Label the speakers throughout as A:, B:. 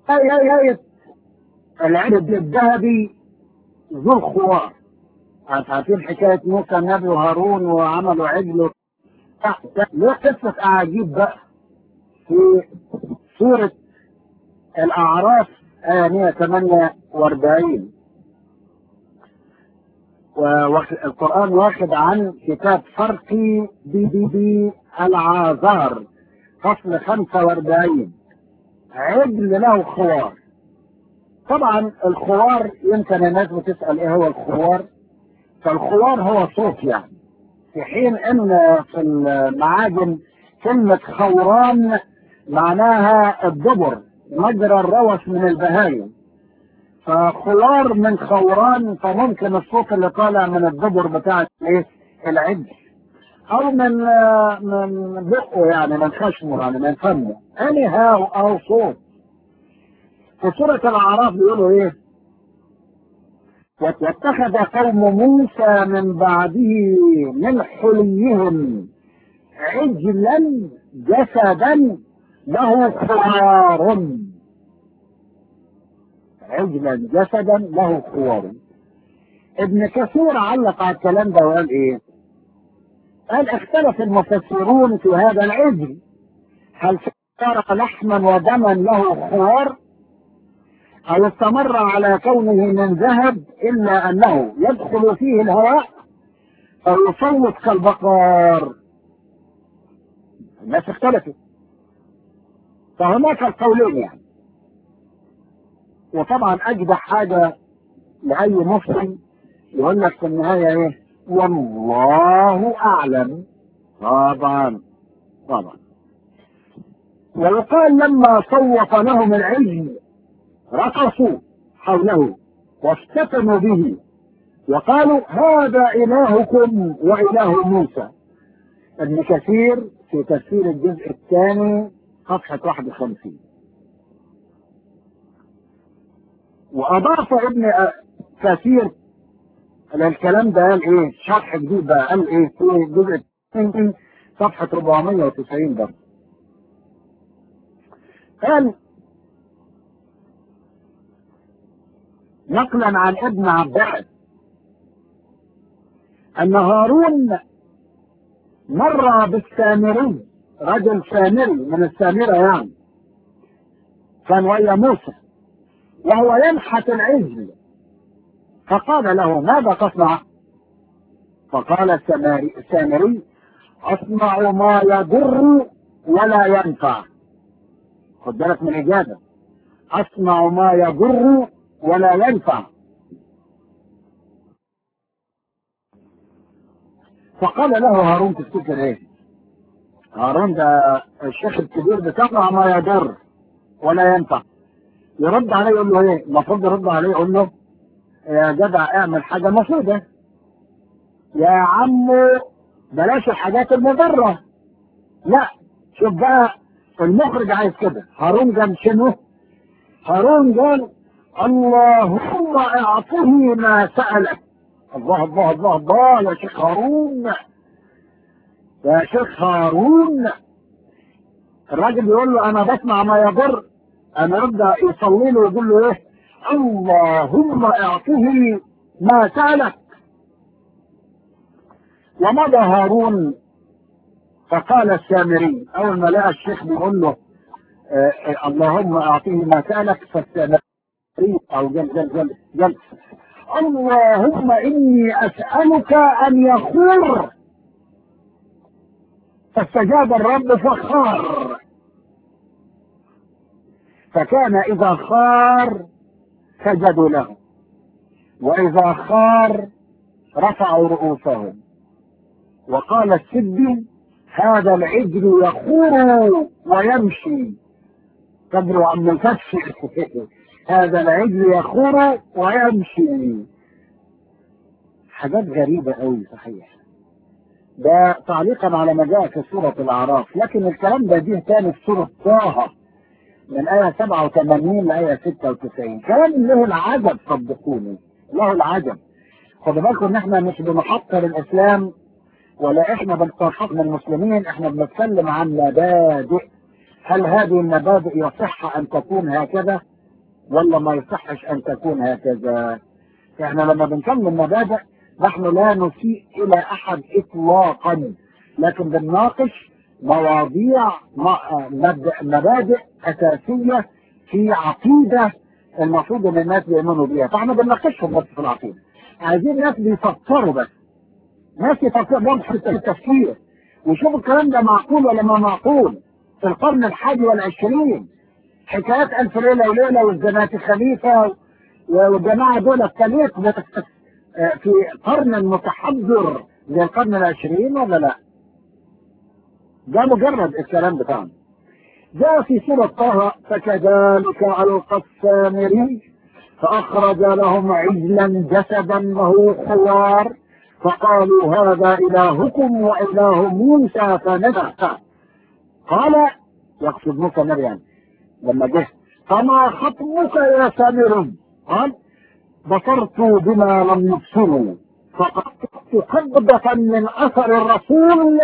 A: هي هي العبد الذهبي ذو الخوار عارفين حكاية موسى النبي وهارون وعملوا عجل له قصة أعاجيب بقى في سورة الأعراف آية 148 والقرآن واخد عن كتاب فرقي بي بي بي العازار فصل 45 عجل له خوار طبعا الخوار يمكن الناس بتسأل ايه هو الخوار فالخوار هو صوت يعني في حين ان في المعاجم كلمة خوران معناها الدبر مجرى الروس من البهايم فخوار من خوران فممكن الصوت اللي طالع من الدبر بتاع ايه العجل او من من بقه يعني من خشمه يعني من فمه اني هاو او صوت في سورة الأعراف بيقولوا إيه؟ واتخذ قوم موسى من بعده من حليهم عجلا جسدا له خوار عجلا جسدا له خوار ابن كثير علق على الكلام ده وقال ايه؟ قال اختلف المفسرون في هذا العجل هل صار لحما ودما له خوار أو استمر على كونه من ذهب إلا أنه يدخل فيه الهواء أو يصوت كالبقار الناس اختلفت فهناك القولين يعني وطبعا أجدع حاجة لأي مسلم يقول لك في النهاية إيه والله أعلم طبعا طبعا ويقال لما صوت لهم العلم رقصوا حوله وافتتنوا به وقالوا هذا إلهكم وإله موسى ابن كثير في تفسير الجزء الثاني صفحة 51 وأضاف ابن كثير الكلام ده قال ايه شرح جديد بقى قال ايه في الجزء الثاني صفحة 490 برضه قال نقلا عن ابن عباس ان هارون مر بالسامري رجل سامري من السامرة يعني كان ويا موسى وهو ينحت العجل فقال له ماذا تصنع فقال السامري, السامري اصنع ما يضر ولا ينفع خد بالك من الاجابه اصنع ما يضر ولا ينفع فقال له هارون تفتكر ايه هارون ده الشيخ الكبير بتصنع ما يضر ولا ينفع يرد عليه يقول له ايه المفروض يرد عليه يقول له يا جدع اعمل حاجه مفيده يا عمو بلاش الحاجات المضره لا شوف بقى المخرج عايز كده هارون قال شنو هارون قال اللهم اعطه ما سألك الله الله الله الله يا شيخ هارون يا شيخ هارون الراجل بيقول له انا بسمع ما يضر انا يبدا يصلي له ويقول له ايه اللهم اعطه ما سألك ومضى هارون فقال السامري اول ما لقى الشيخ بيقول له آه آه اللهم اعطيه ما سألك فالسامري او جل جل جل جل اللهم اني اسألك ان يخور فاستجاب الرب فخار فكان اذا خار سجدوا له واذا خار رفعوا رؤوسهم وقال السدي هذا العجل يخور ويمشي تدروا عن الفتح هذا العجل يخور ويمشي حاجات غريبة قوي صحيح ده تعليقا على ما جاء في سورة الأعراف لكن الكلام ده جه تاني في سورة طه من آية 87 لآية 96 كلام له العجب صدقوني له العجب خدوا بالكم ان احنا مش بنحقر الاسلام ولا احنا بنتحقق المسلمين احنا بنتكلم عن مبادئ هل هذه المبادئ يصح ان تكون هكذا ولا ما يصحش ان تكون هكذا احنا لما بنكمل مبادئ نحن لا نسيء الى احد اطلاقا لكن بنناقش مواضيع مبادئ اساسيه في عقيده المفروض ان الناس يؤمنوا بيها فاحنا بنناقشهم بس في العقيده عايزين ناس بيفكروا بس ناس يفكروا برضه في التفكير وشوفوا الكلام ده معقول ولا ما معقول في القرن الحادي والعشرين حكايات ألف ليلة وليلة والزنات الخليفة والجماعة دول الثلاث في قرن متحضر زي القرن العشرين ولا لا؟ ده مجرد الكلام بتاعنا. جاء في سورة طه فكذلك ألقى السامري فأخرج لهم عجلا جسدا له خوار فقالوا هذا إلهكم وإله موسى فنسى قال يقصد موسى مريم لما جه فما خطبك يا سامر قال بصرت بما لم يبصروا فقدت قبضة من أثر الرسول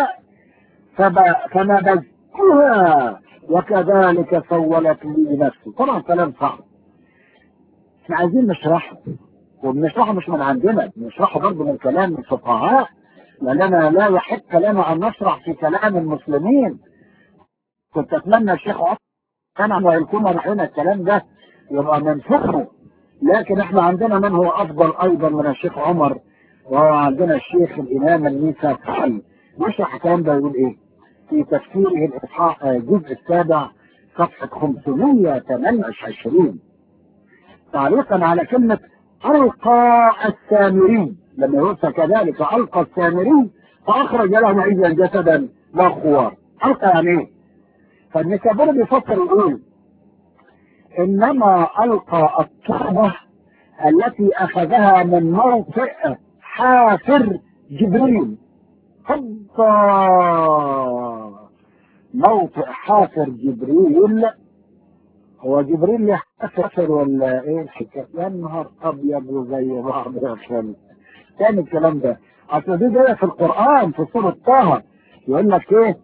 A: فنبذتها وكذلك سولت لي نفسي طبعا كلام صعب احنا عايزين نشرحه وبنشرحه مش من عندنا بنشرحه برضه من كلام الفقهاء لأننا لا يحق لنا أن نشرح في كلام المسلمين كنت أتمنى الشيخ عمر كان ويكون رأينا الكلام ده يبقى من فقهه لكن احنا عندنا من هو أفضل أيضا من الشيخ عمر وهو عندنا الشيخ الإمام الميساقي يشرح الكلام ده يقول إيه؟ في تفسيره الإصحاح الجزء السابع صفحة 528 تعليقا على كلمة ألقى السامري لما يوصى كذلك ألقى السامري فأخرج له عيدا جسدا لا خوار ألقى يعني إيه؟ فالنسابور بيفكر يقول إنما ألقى التربة التي أخذها من موطئ حافر جبريل هبا موطئ حافر جبريل هو جبريل يحفر ولا ايه الحكايه يا نهار ابيض وزي بعض يا اخوان تاني الكلام ده اصل دي جايه في القران في سوره طه يقول لك ايه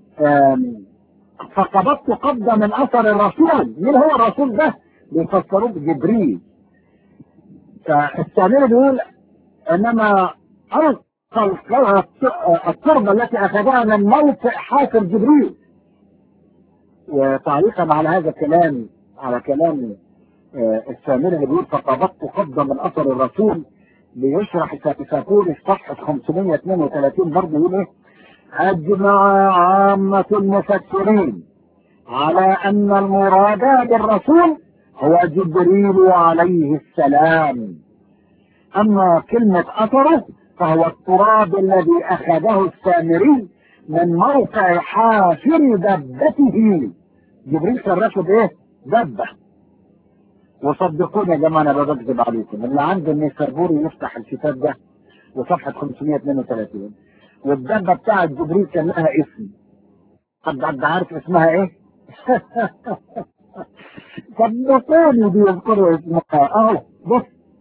A: فقبضت قبضه من اثر الرسول مين هو الرسول ده؟ بيفسروه بجبريل فالتعبير بيقول انما القى التربه التي اخذها من موطئ حافر جبريل وتعليقا على هذا الكلام على كلام السامري اللي بيقول فقبضت قبضه من اثر الرسول بيشرح فيقول الصفحه 532 برضه يقول ايه؟ اجمع عامه المفسرين على ان المراد بالرسول هو جبريل عليه السلام اما كلمه اثره فهو التراب الذي اخذه السامري من موقع حافر دبته جبريل شرفه بايه؟ دبه وصدقوني يا جماعه انا بكذب عليكم اللي عنده النيسربوري يفتح الكتاب ده وصفحه 532 والدبه بتاعت جبريل كان لها اسم حد حد عارف اسمها ايه؟ صدقوني بيذكروا اسمها اهو بص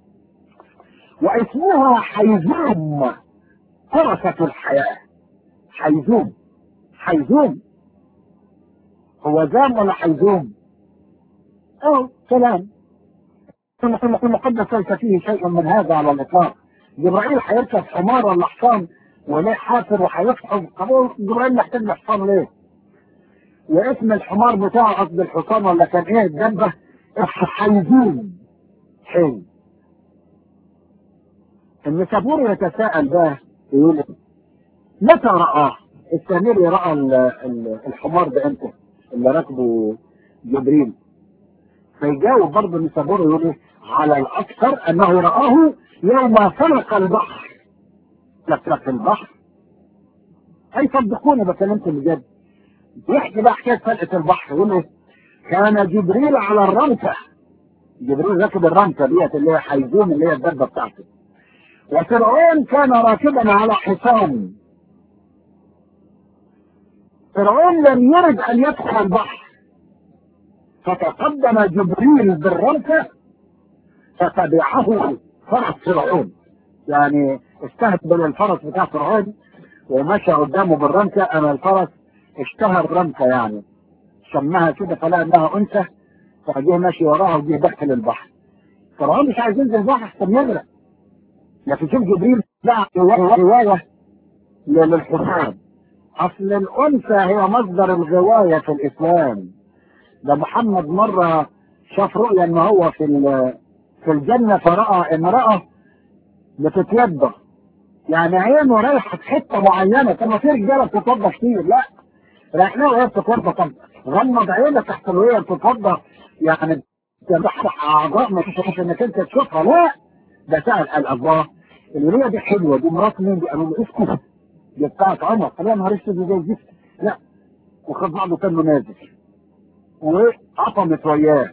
A: واسمها حيزوم فرسة الحياة حيزوم حيزوم هو زام ولا حيزوم اه كلام في المقدس ليس فيه شيء من هذا على الاطلاق جبرائيل هيركب حمار ولا حصان وليه حافر وهيفحم طب جبرائيل محتاج حصان ليه؟ واسم الحمار بتاعه قصد الحصان ولا كان ايه الدبه؟ حيزوم حلو النسابور يتساءل بقى يقول متى رآه؟ السامري رأى الحمار ده امتى؟ اللي راكبه جبريل فيجاوب برضه النسابور يقول ايه؟ على الاكثر انه رآه يوم فلق البحر لك البحر اي صدقوني بكلمكم بجد يحكي بقى حكايه فلقه البحر يقول ايه؟ كان جبريل على الرمكه جبريل راكب الرمكه ديت اللي هي حيزوم اللي هي الدبه بتاعته وفرعون كان راكبا على حصان فرعون لم يرد ان يدخل البحر فتقدم جبريل بالرمكة فتبعه فرس فرعون يعني استهبل الفرس بتاع فرعون ومشى قدامه بالرمكة انا الفرس اشتهى الرمكة يعني سماها كده فلا انها انثى فجه ماشي وراها وجه دخل البحر فرعون مش عايز ينزل البحر عشان يغرق لكن شوف جبريل بقى روايه للحصان اصل الانثى هي مصدر الغوايه في الاسلام ده محمد مره شاف رؤيا ان هو في في الجنه فراى امراه بتتوضا يعني عينه رايحه في حته معينه طب ما في رجاله بتتوضا كتير لا رايحين وهي بتتوضا طب غمض عينك تحت وهي بتتوضا يعني تفتح اعضاء ما فيش انك انت تشوفها لا ده سال قال الله الوليه دي حلوه دي مرات مين دي قالوا له اسكت دي بتاعت عمر قال يا نهار اسود زي الزفت لا وخد بعضه كانه نازل وقطمت وياه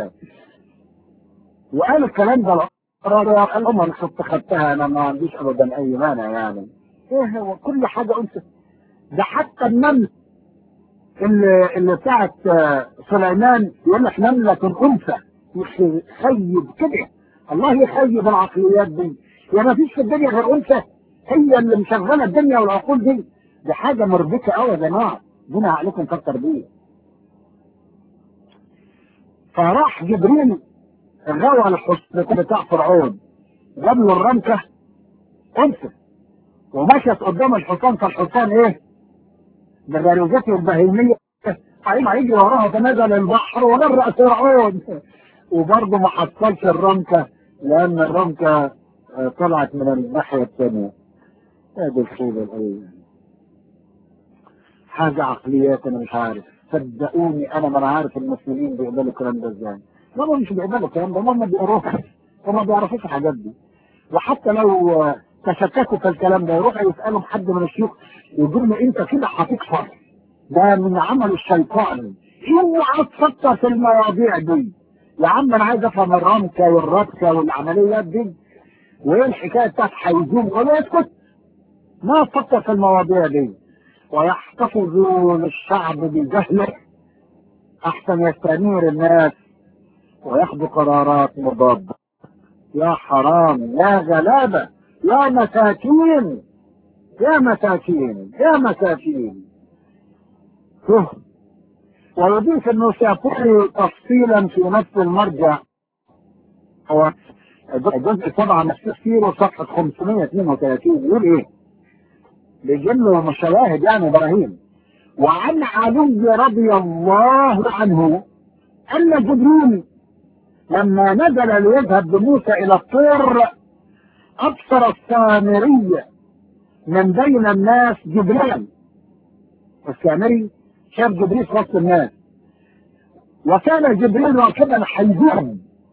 A: وقال الكلام ده قال عمر كنت خدتها انا ما عنديش ابدا اي مانع يعني ايه هو كل حاجه انثى ده حتى النمل اللي اللي بتاعت سليمان يقول لك نمله انثى يخيب كده الله يخيب العقليات دي يا ما فيش في الدنيا غير انثى هي اللي مشغله الدنيا والعقول دي دي حاجه مربكه قوي يا جماعه دينا عليكم كتر بيه فراح جبريل غوى الحصن بتاع فرعون جاب له الرمكه انثى ومشت قدام الحصان فالحصان ايه؟ بغريزته البهيميه هيبقى يجري وراها فنزل البحر وغرق فرعون وبرضه ما حصلش الرمكه لان الرمكه طلعت من الناحيه الثانيه هذه الخيبه الاولى حاجه عقليات انا مش عارف صدقوني انا ما انا عارف المسلمين بيقبلوا الكلام ده ازاي هم مش بيقبلوا الكلام ده هم بيقروها هم ما بيعرفوش الحاجات دي وحتى لو تشككوا في الكلام ده يروحوا يسالوا حد من الشيوخ يقول له انت كده هتكفر ده من عمل الشيطان اوعى تفكر في المواضيع دي يا عم انا عايز افهم الرمكه والربكه والعمليات دي وايه الحكايه بتاعت هيزوم ولا اسكت ما تفكر في المواضيع دي ويحتفظوا للشعب بجهله احسن يستنير الناس وياخذوا قرارات مضاده يا حرام يا غلابه يا مساكين يا مساكين يا مساكين ويضيف انه سيكون تفصيلا في نفس المرجع هو الجزء سبعة من تفسيره صفحة 532 يقول ايه؟ بيجيب له مشاهد يعني ابراهيم وعن علي رضي الله عنه ان جبريل لما نزل ليذهب بموسى الى الطور ابصر السامري من بين الناس جبريل السامري شاف جبريل في وسط الناس وكان جبريل راكبا حيزوعا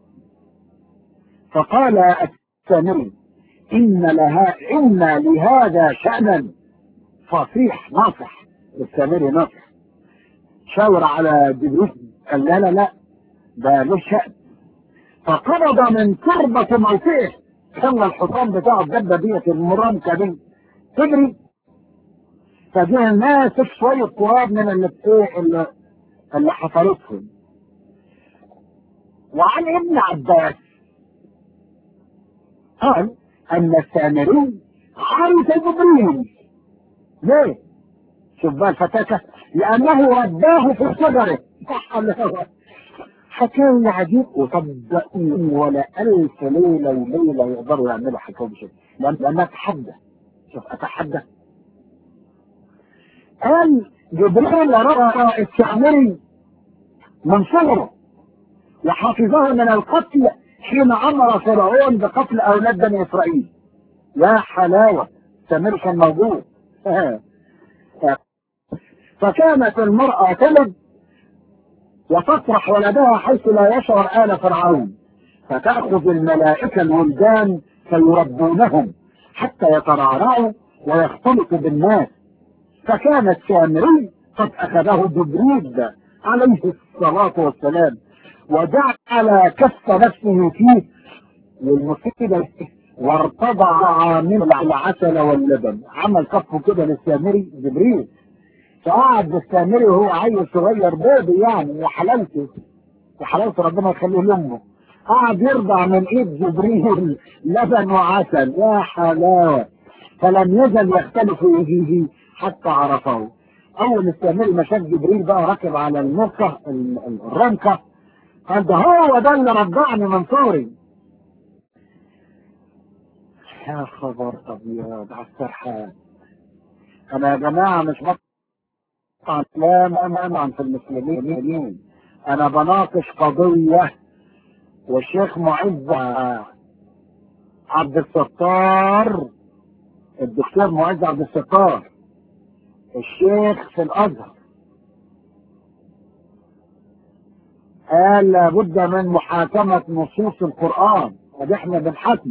A: فقال السامري إن لها إن لهذا شأنا فصيح ناصح السامري ناصح شاور على جبريل قال لا لا لا ده له شأن فقبض من تربة موته خلى الحصان بتاع الدبة ديت المرمكة دي تجري فجه ماسك شوية تراب من اللي ايه اللي, اللي حصلتهم وعن ابن عباس قال ان السامري عرف جبريل ليه؟ شوف بقى الفتاة لانه رباه في صدره حكاية عجيب وصدقوني ولا ألف ليلة وليلة يقدروا يعملوا حكاية بشيء لأن أتحدى شوف أتحدى قال جبريل رأى الشعمري من صغره وحفظه من القتل حين أمر فرعون بقتل أولاد بني إسرائيل يا حلاوة سمير كان موجود فكانت المرأة تلد وتطرح ولدها حيث لا يشعر آل فرعون فتأخذ الملائكة الولدان فيربونهم حتى يترعرعوا ويختلطوا بالناس فكان السامري قد أخذه جبريل عليه الصلاة والسلام وجعل كف نفسه فيه والمصيبة وارتضع من العسل واللبن عمل كفه كده للسامري جبريل فقعد السامري وهو عيل صغير بيبي يعني وحلاوته وحلاوته ربنا يخليه لامه قعد يرضع من ايد جبريل لبن وعسل يا حلاوه فلم يزل يختلف فيه حتى عرفه اول السامري ما شاف جبريل بقى راكب على النقه الرمكه قال ده هو ده اللي رجعني من صغري يا خبر ابيض على السرحان انا يا جماعه مش بقطع كلام انا في المسلمين انا بناقش قضيه والشيخ معز عبد الستار الدكتور معز عبد الستار الشيخ في الازهر قال لابد من محاكمة نصوص القرآن ودي احنا بنحاكمه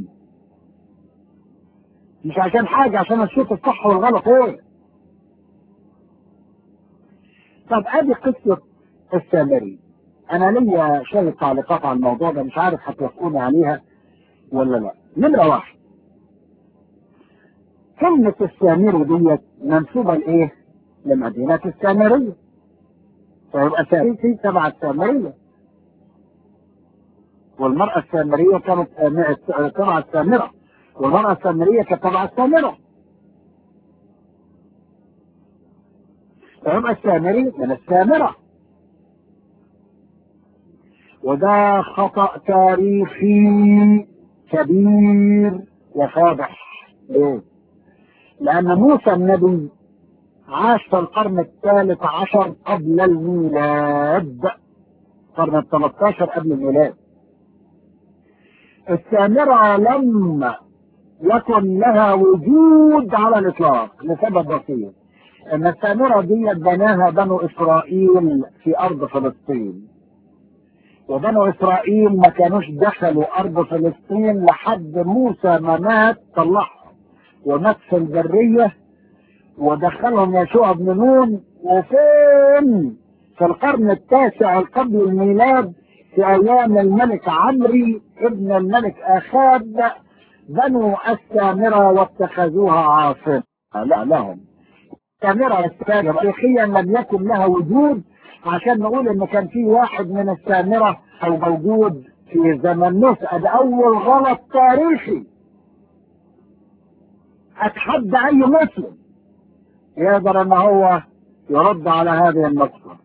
A: مش عشان حاجة عشان نشوف الصح والغلط ايه طب ادي قصة السامري انا ليا شوية تعليقات على الموضوع ده مش عارف هتوافقوني عليها ولا لا نمرة واحد كلمة السامري ديت منسوبة لايه؟ لمدينة السامرية فيبقى سامري تبع السامرية والمرأة السامرية كانت تبع السامرة والمرأة السامرية كانت تبع السامرة فيبقى السامري من السامرة وده خطأ تاريخي كبير وفاضح ليه؟ لأن موسى النبي عاش في القرن الثالث عشر قبل الميلاد القرن الثلاث عشر قبل الميلاد السامرة لم يكن لها وجود على الإطلاق لسبب بسيط ان السامرة دي بناها بنو اسرائيل في ارض فلسطين وبنو اسرائيل ما كانوش دخلوا ارض فلسطين لحد موسى ما مات طلعهم ومات في البرية ودخلهم يشوع بن نون وفين في القرن التاسع قبل الميلاد في ايام الملك عمري ابن الملك اخاب بنوا السامرة واتخذوها عاصمة لا لهم السامرة السامرة تاريخيا لم يكن لها وجود عشان نقول ان كان في واحد من السامرة او موجود في زمن موسى ده اول غلط تاريخي اتحدى اي مسلم يقدر ان هو يرد على هذه النقطة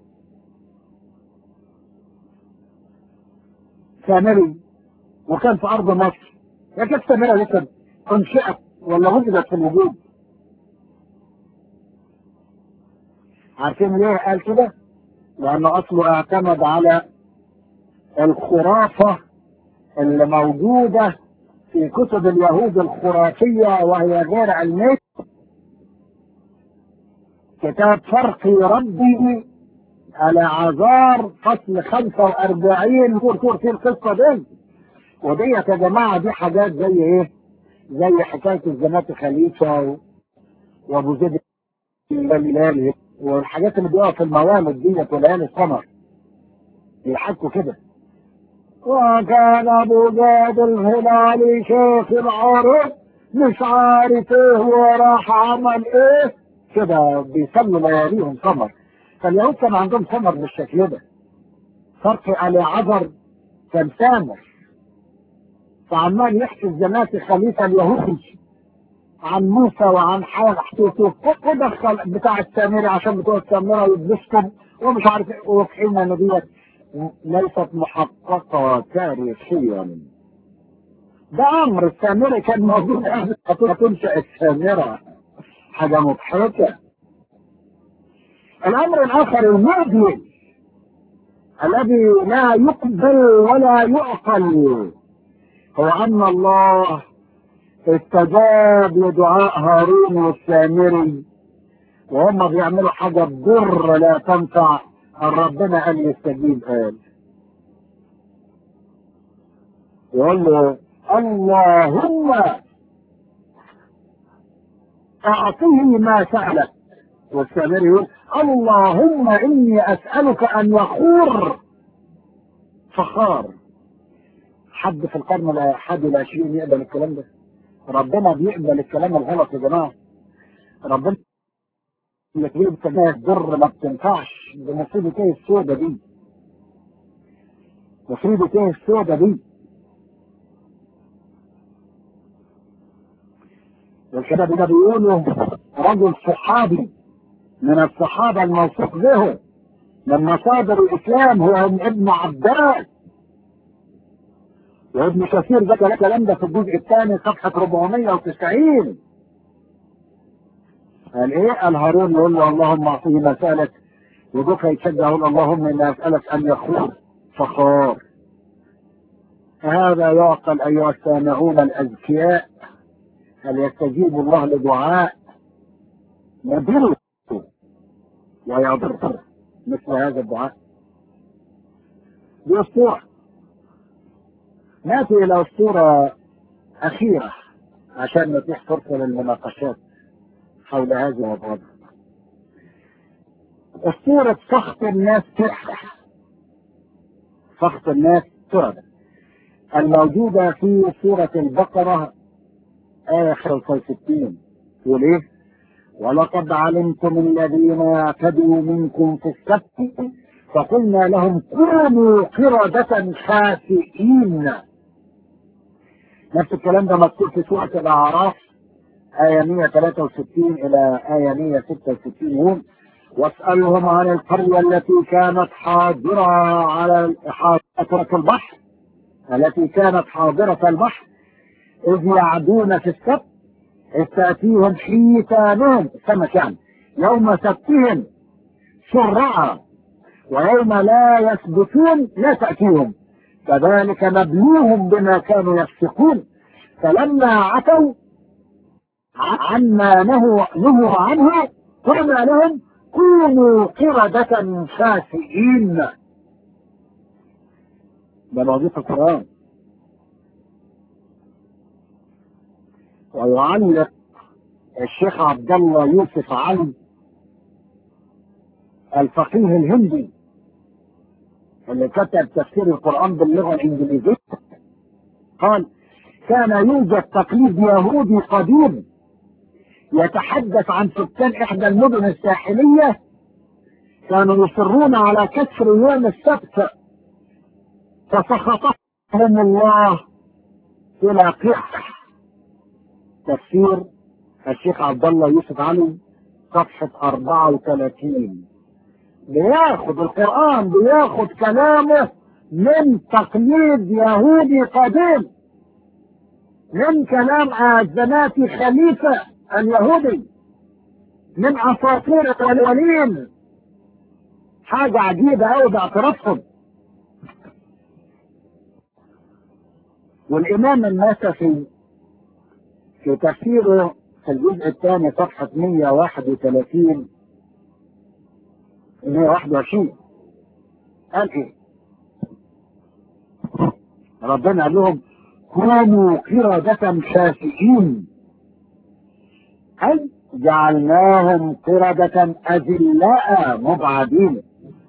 A: سامري وكان في ارض مصر يا كيف سامرة لسه انشئت ولا وجدت في الوجود عارفين ليه قال كده؟ لأنه أصله اعتمد على الخرافة اللي موجودة في كتب اليهود الخرافية وهي غير علمية كتاب فرق ربي على عذار فصل 45 كور كور في القصة دي وديت يا جماعة دي حاجات زي ايه؟ زي حكاية الزنات خليفة وابو زيد الهلالي والحاجات اللي بيقع في الموالد ديت وليالي السمر يحكوا كده وكان ابو زيد الهلالي شيخ العرب مش عارف ايه وراح عمل ايه كده بيصلوا لياليهم سمر فاليهود كان عندهم سمر بالشكل ده فرق علي عذر كان سامر فعمال يحكي الزنات خليفه اليهودي عن موسى وعن حال حتوته ودخل بتاع السامري عشان بتوع السامرة يدبسكم ومش عارف ايه وفحين ان ديت ليست محققة تاريخيا ده امر السامري كان موجود قبل تنشأ السامرة حاجة مضحكة الامر الاخر المعدل الذي لا يقبل ولا يعقل هو ان الله استجاب لدعاء هارون والسامري وهم بيعملوا حاجة تضر لا تنفع ربنا قال يستجيب قال يقول له اللهم اعطيه ما سألك والسامري يقول اللهم اني اسألك ان يخور فخار حد في القرن الحادي والعشرين يقبل الكلام ده ربنا بيقبل الكلام الغلط يا جماعه ربنا يكبير التجاه الضر ما بتنفعش دي مصيبه ايه السودة دي مصيبه ايه السودة دي والشباب ده بيقولوا رجل صحابي من الصحابة الموثوق به من مصادر الاسلام هو ابن عباس وابن كثير ذكر الكلام ده في الجزء الثاني صفحة 490 قال ايه؟ قال هارون يقول له اللهم اعطيه مسألة وبكى يشجع يقول اللهم اني اسألك ان يخور فخار هذا يعقل ايها السامعون الاذكياء هل يستجيب الله لدعاء يضر ويضر مثل هذا الدعاء دي اسطوره ناتي الى اسطوره اخيره عشان نتيح فرصه للمناقشات حول هذه الوضع اسطوره سخط الناس تحرح سخط الناس تعبد الموجودة في سورة البقرة آية 65 تقول إيه؟ ولقد علمتم الذين اعتدوا منكم في السبت فقلنا لهم كونوا قردة خاسئين نفس الكلام ده مكتوب في سورة الأعراف آية 163 إلى آية 166 يقول واسألهم عن القرية التي كانت حاضرة على حاضرة البحر التي كانت حاضرة البحر إذ يعدون في السبت إذ تأتيهم حيتانهم السمك يعني يوم سبتهم شرعا ويوم لا يثبتون لا تأتيهم كذلك نبلوهم بما كانوا يفسقون فلما عتوا عما نهوا نهوا عنه قلنا لهم كونوا قردة خاسئين ده موجود في القرآن ويعلق الشيخ عبد الله يوسف علي الفقيه الهندي اللي كتب تفسير القرآن باللغة الإنجليزية قال كان يوجد تقليد يهودي قديم يتحدث عن سكان إحدى المدن الساحلية كانوا يصرون على كسر يوم السبت فسخطهم الله إلى قح تفسير الشيخ عبد الله يوسف علي صفحة 34 بياخد القرآن بياخد كلامه من تقليد يهودي قديم من كلام الزناتي خليفة اليهودي من أساطير الأولين حاجة عجيبة أوي باعترافهم والإمام النسفي في تفسيره في الجزء الثاني صفحة 131 121 قال ايه؟ ربنا قال لهم كونوا قردة خاسئين أي جعلناهم قردة أذلاء مبعدين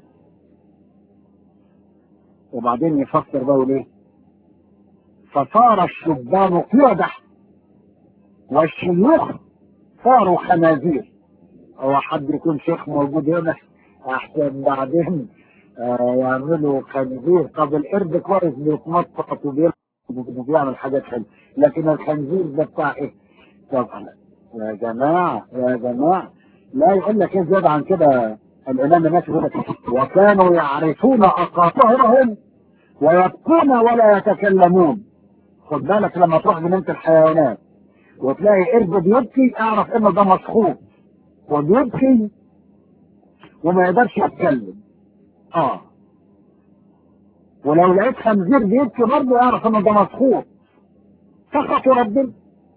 A: وبعدين يفسر بقى ليه؟ فصار الشبان قردة والشيوخ صاروا خنازير هو حد يكون شيخ موجود هنا احسن بعدين آه يعملوا خنزير طب القرد كويس بيتنطط وبيعمل حاجات حلوه لكن الخنزير ده بتاع ايه؟ طبعا يا جماعه يا جماعه لا يقول لك ايه زياده عن كده الامام الناس يقول لك وكانوا يعرفون اقاطعهم ويبكون ولا يتكلمون خد بالك لما تروح جنينه الحيوانات وتلاقي قرد بيبكي اعرف انه ده مسخوط وبيبكي وما يقدرش يتكلم اه ولو لقيت خنزير بيبكي برضه اعرف انه ده مسخوط سخطوا ربنا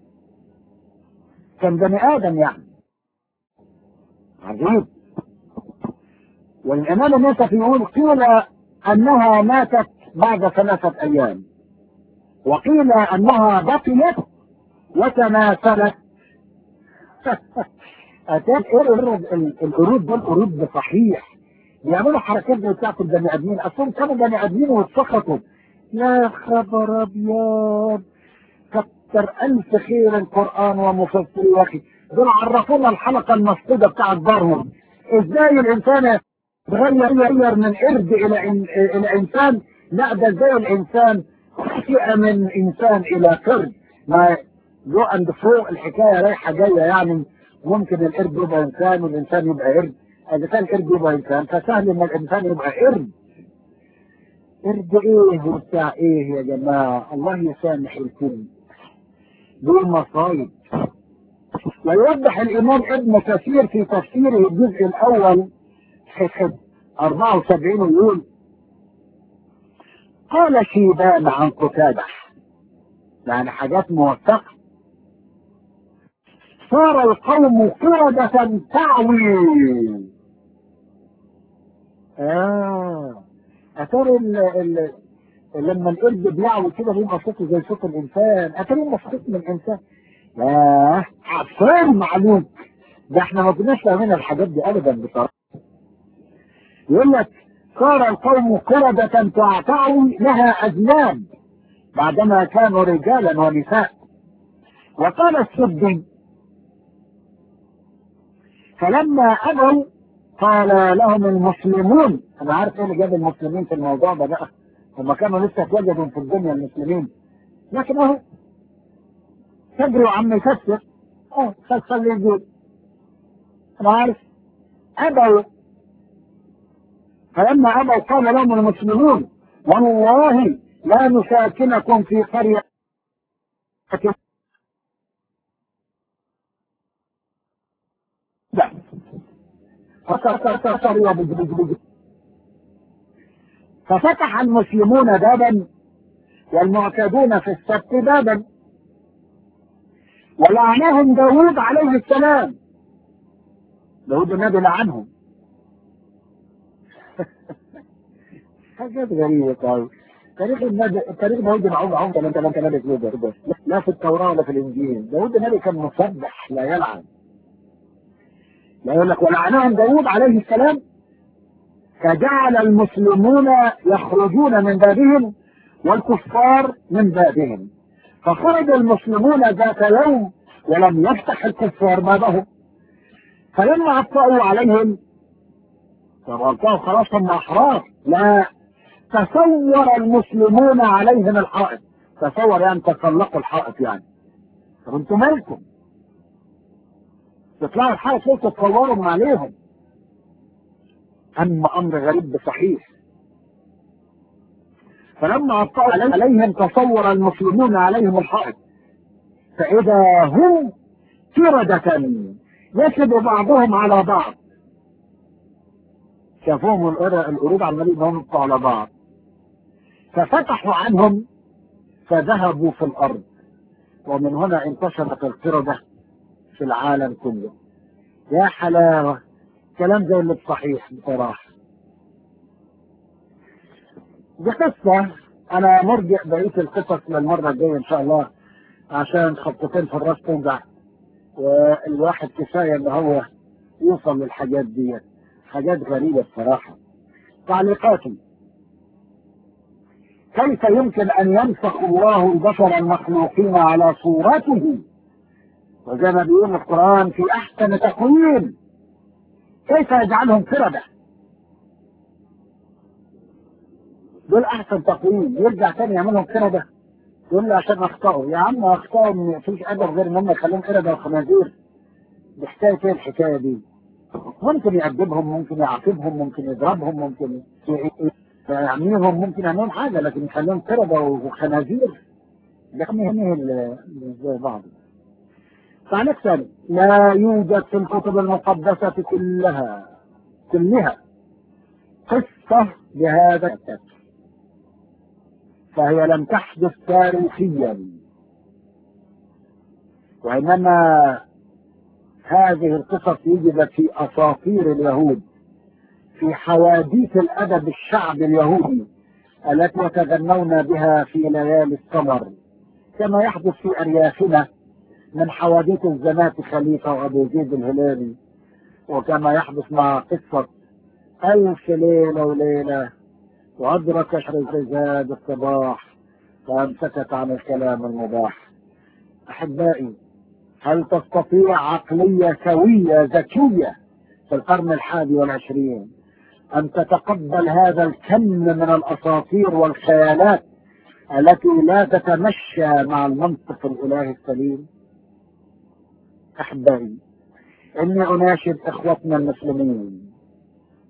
A: كان بني ادم يعني عجيب والامام النسفي يقول قيل انها ماتت بعد ثلاثه ايام وقيل انها بقيت وتماثلت اتات القرود القرود دول قرود صحيح بيعملوا حركات زي بتاعت البني ادمين اصلا كانوا بني ادمين واتسخطوا يا خبر ابيض كتر الف خير القران ومفسر يا اخي دول عرفونا الحلقه المفقوده بتاعت دارهم ازاي الانسان يتغير من قرد الى الى انسان لا ده ازاي الانسان خلق من انسان الى قرد ما جو اند فوق الحكايه رايحه جايه يعني ممكن القرد يبقى انسان والانسان يبقى قرد اذا كان قرد يبقى انسان فسهل ان الانسان يبقى قرد قرد ايه وبتاع ايه يا جماعه الله يسامح الكل دول مصايب ويوضح الامام ابن كثير في تفسيره الجزء الاول صفحه 74 يقول قال شيبان عن قتاده يعني حاجات موثقه صار القوم قردة تعوي آه أتاري ال ال لما القرد بيعوي كده بيبقى صوته زي صوت الإنسان أتاري مصحوط من الإنسان ياه عفان معلوم ده احنا ما كناش فاهمين الحاجات دي أبدا بصراحة يقول لك صار القوم قردة تعوي لها أذناب بعدما كانوا رجالا ونساء وقال السدي فلما أبوا قال لهم المسلمون أنا عارف إيه اللي جاب المسلمين في الموضوع ده بقى هم كانوا لسه اتوجدوا في الدنيا المسلمين لكن أهو تجروا عم يفسر أه خلي يقول أنا عارف أبوا فلما أبوا قال لهم المسلمون والله لا نساكنكم في قرية لا ففتح المسلمون بابا والمعتدون في السبت بابا ولعنهم داود عليه السلام داود النبي لعنهم حاجات غريبة قوي تاريخ النبي تاريخ داود معهم عمر انت انت نبي كده لا في التوراة ولا في الانجيل داود النبي كان مسبح لا يلعن لا يقول لك ولعنهم داود عليه السلام فجعل المسلمون يخرجون من بابهم والكفار من بابهم فخرج المسلمون ذات يوم ولم يفتح الكفار بابهم فلما أبطأوا عليهم فبطأوا خلاص هم أحرار لا تصور المسلمون عليهم الحائط تصور يعني تسلقوا الحائط يعني طب انتم مالكم تطلعوا الحائط ليه تتصوروا عليهم أما أمر غريب بصحيح فلما أبطأوا عليهم تصور المسلمون عليهم الحائط فإذا هم كردة يسد بعضهم على بعض شافوهم القرود عمالين هم على بعض ففتحوا عنهم فذهبوا في الأرض ومن هنا انتشرت القردة في العالم كله يا حلاوة كلام زي اللي صحيح بصراحة دي قصة أنا مرجع بقية القصص للمرة الجاية إن شاء الله عشان خطتين في الراس توجع والواحد كفاية إن هو يوصل للحاجات دي حاجات غريبة بصراحة تعليقاتي كيف يمكن أن ينسخ الله البشر المخلوقين على صورته وزي ما بيقول القرآن في أحسن تقويم كيف يجعلهم قردة دول أحسن تقويم يرجع تاني يعملهم قردة يقول لي عشان أخطأوا يا عم أخطأوا إن مفيش أدب غير إن هم يخليهم قردة وخنازير دي حكاية إيه الحكاية دي؟ ممكن يأدبهم ممكن يعاقبهم ممكن يضربهم ممكن يعميهم ممكن يعملهم حاجة لكن يخليهم قردة وخنازير ده هم زي بعض تعليق ثاني لا يوجد في الكتب المقدسة كلها كلها قصة بهذا الكتاب فهي لم تحدث تاريخيا وإنما هذه القصص وجدت في أساطير اليهود في حواديت الأدب الشعبي اليهودي التي يتغنون بها في ليالي السمر كما يحدث في أريافنا من حواديت الزنات خليفة وأبو زيد الهلالي وكما يحدث مع قصة ألف ليلة وليلة وأدرك شهرزاد الصباح فأمسكت عن الكلام المباح أحبائي هل تستطيع عقلية سوية ذكية في القرن الحادي والعشرين أن تتقبل هذا الكم من الأساطير والخيالات التي لا تتمشى مع المنطق الإلهي السليم أحبائي إني أناشد إخوتنا المسلمين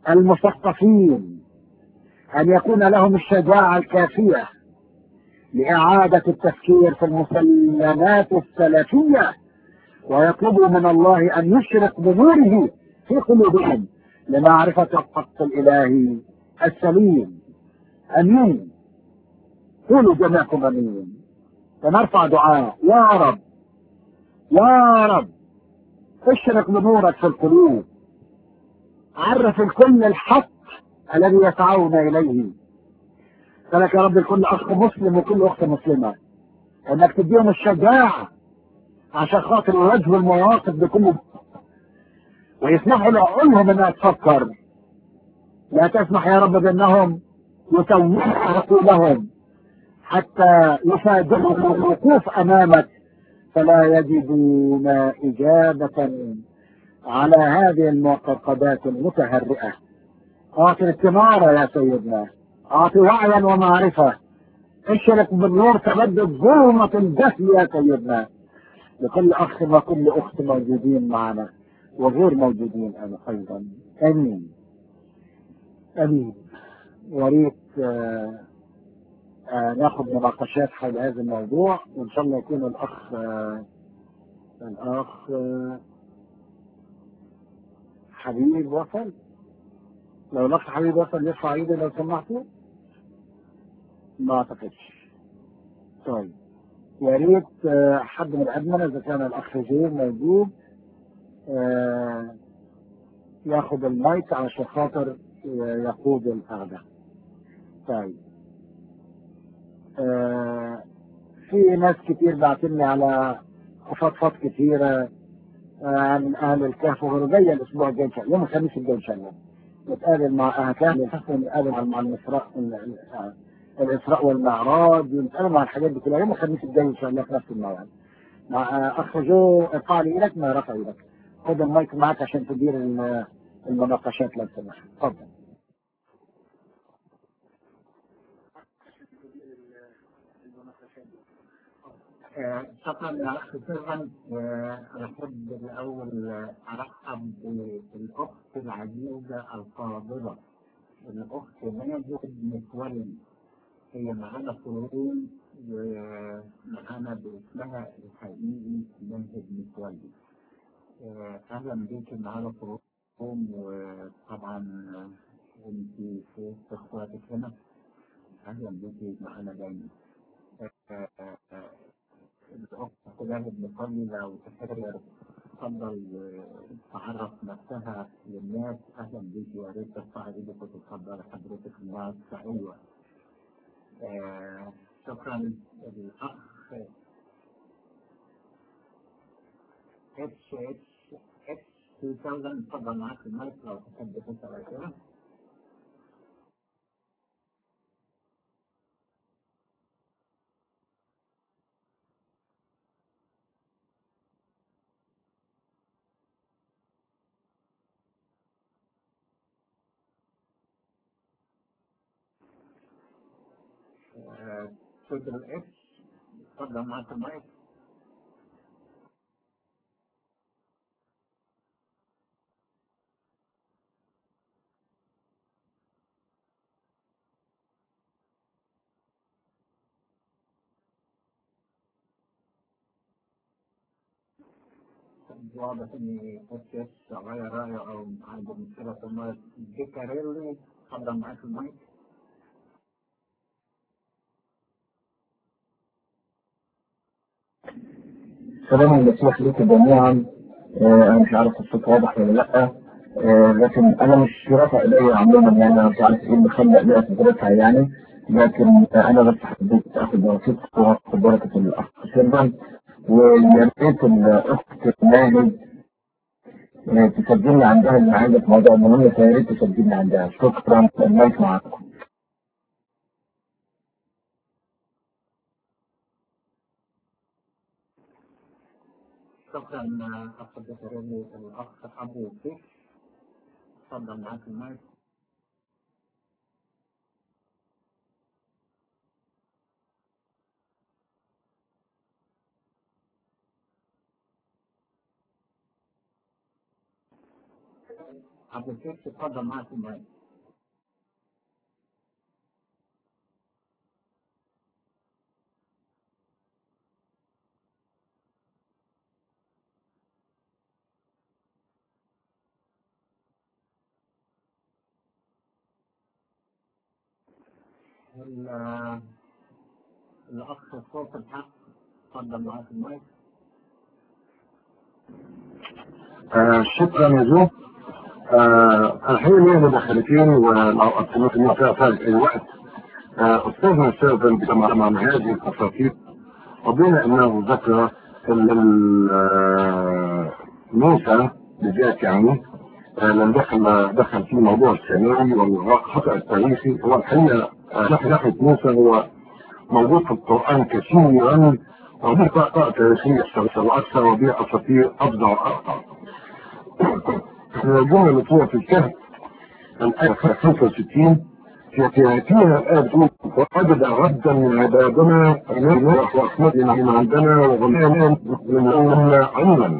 A: المثقفين أن يكون لهم الشجاعة الكافية لإعادة التفكير في المسلمات السلفية ويطلبوا من الله أن يشرق بنوره في قلوبهم لمعرفة الحق الإلهي السليم أمين قولوا جميعكم أمين ونرفع دعاء يا رب يا رب اشرق بنورك في القلوب عرف الكل الحق الذي يسعون إليه فلك يا رب لكل أخ مسلم وكل أخت مسلمة أنك تديهم الشجاعة عشان خاطر يواجهوا المواقف بكل ويسمحوا لعقولهم انها تفكر لا تسمح يا رب بانهم يسوون عقولهم حتى يفاجئوا الوقوف امامك فلا يجدون اجابه على هذه المعتقدات المتهرئه اعطي استماره يا سيدنا اعطي وعيا ومعرفه اشرق بالنور تبدد ظلمه الجهل يا سيدنا لكل اخ وكل اخت موجودين معنا وغير موجودين انا ايضا امين امين وريت آه آه ناخذ مناقشات حول هذا الموضوع وان شاء الله يكون الاخ آه الاخ آه حبيب وصل لو الاخ حبيب وصل يرفع ايده لو سمحتوا ما اعتقدش طيب يا ريت حد من الأدمنة إذا كان الأخ جير موجود ياخذ المايك عشان خاطر يقود القعدة. طيب. في ناس كتير بعتلنا على خفضفض كتيرة عن أهل الكهف وغيره جاية الأسبوع الجاي يوم الخميس الجاي إن شاء الله. نتقابل مع أهل الكهف ونتقابل مع الإسراء الإسراء والمعراج ونتكلم عن الحاجات دي كلها يوم الخميس الجاي إن شاء الله في نفس الموعد. مع أخ جو ارفع لي إيدك ما رفع إيدك. خد المايك معك عشان تدير المناقشات لو سمحت. اتفضل. شكرا يا اخ سيرفن واحب الاول ارحب بالاخت العزيزه الفاضله الاخت ماجد متولي هي معانا في الروم ومعانا باسمها الحقيقي ماجد متولي اهلا بيك معانا في الروم وطبعا انت في وسط اخواتك هنا اهلا بيك معانا دايما الاخت ماجد متولي لو تحب تفضل تعرف نفسها للناس اهلا بيك يا ريت ترفع ايدك وتتفضل حضرتك الناس ايوه آه شكرا الاخ اتش اتش اتش 2000 اتفضل معاك المايك لو تحب تسال اسئله تقدر الاتش اتفضل معاك المايك واضح ان اتش اتش غير رايه او عنده مشكله في المايك ديكاريلي اتفضل معاك المايك
B: سلام المسيح لكم جميعا آه انا مش عارف الصوت واضح ولا لا آه لكن انا مش رافع ايديا عموما يعني انا مش عارف ايه اللي خلى ايديا تترفع يعني لكن آه انا بس حبيت اخد بركتكم واخد بركه الاخ سلمان ويا ريت الاخت ماجد تسجلني عندها اللي عندك موضوع مهم فيا ريت تسجلني عندها شكرا المايك معاكم
A: شكرا اخ الدكتوري الاخ ابو سيف تفضل معاك المايك عبد الشيخ اتفضل معاك المايك ال- الأخ صوت الحق اتفضل معاك المايك
C: آه شكرا يا جو آه الحقيقة ليه مداخلتين ولو أتمنى إني فيها فارق أي وقت آه أستاذنا السيد كما مع هذه الأساطير وبين أنه ذكر ال- ال- آه، موسى بالذات يعني آه، لم دخل دخل في موضوع الثانوي والخطأ التاريخي هو الحقيقة آه، ناحية موسى هو موجود في القرآن كثيرا وبه أخطاء تاريخية أكثر أكثر وبه أساطير أفظع وأخطأ. الجملة اللي فيها في الكهف الآية 65 في فيها الآية بتقول ووجد ردا من عبادنا نوح وأحمدنا من عندنا وغنينا من علما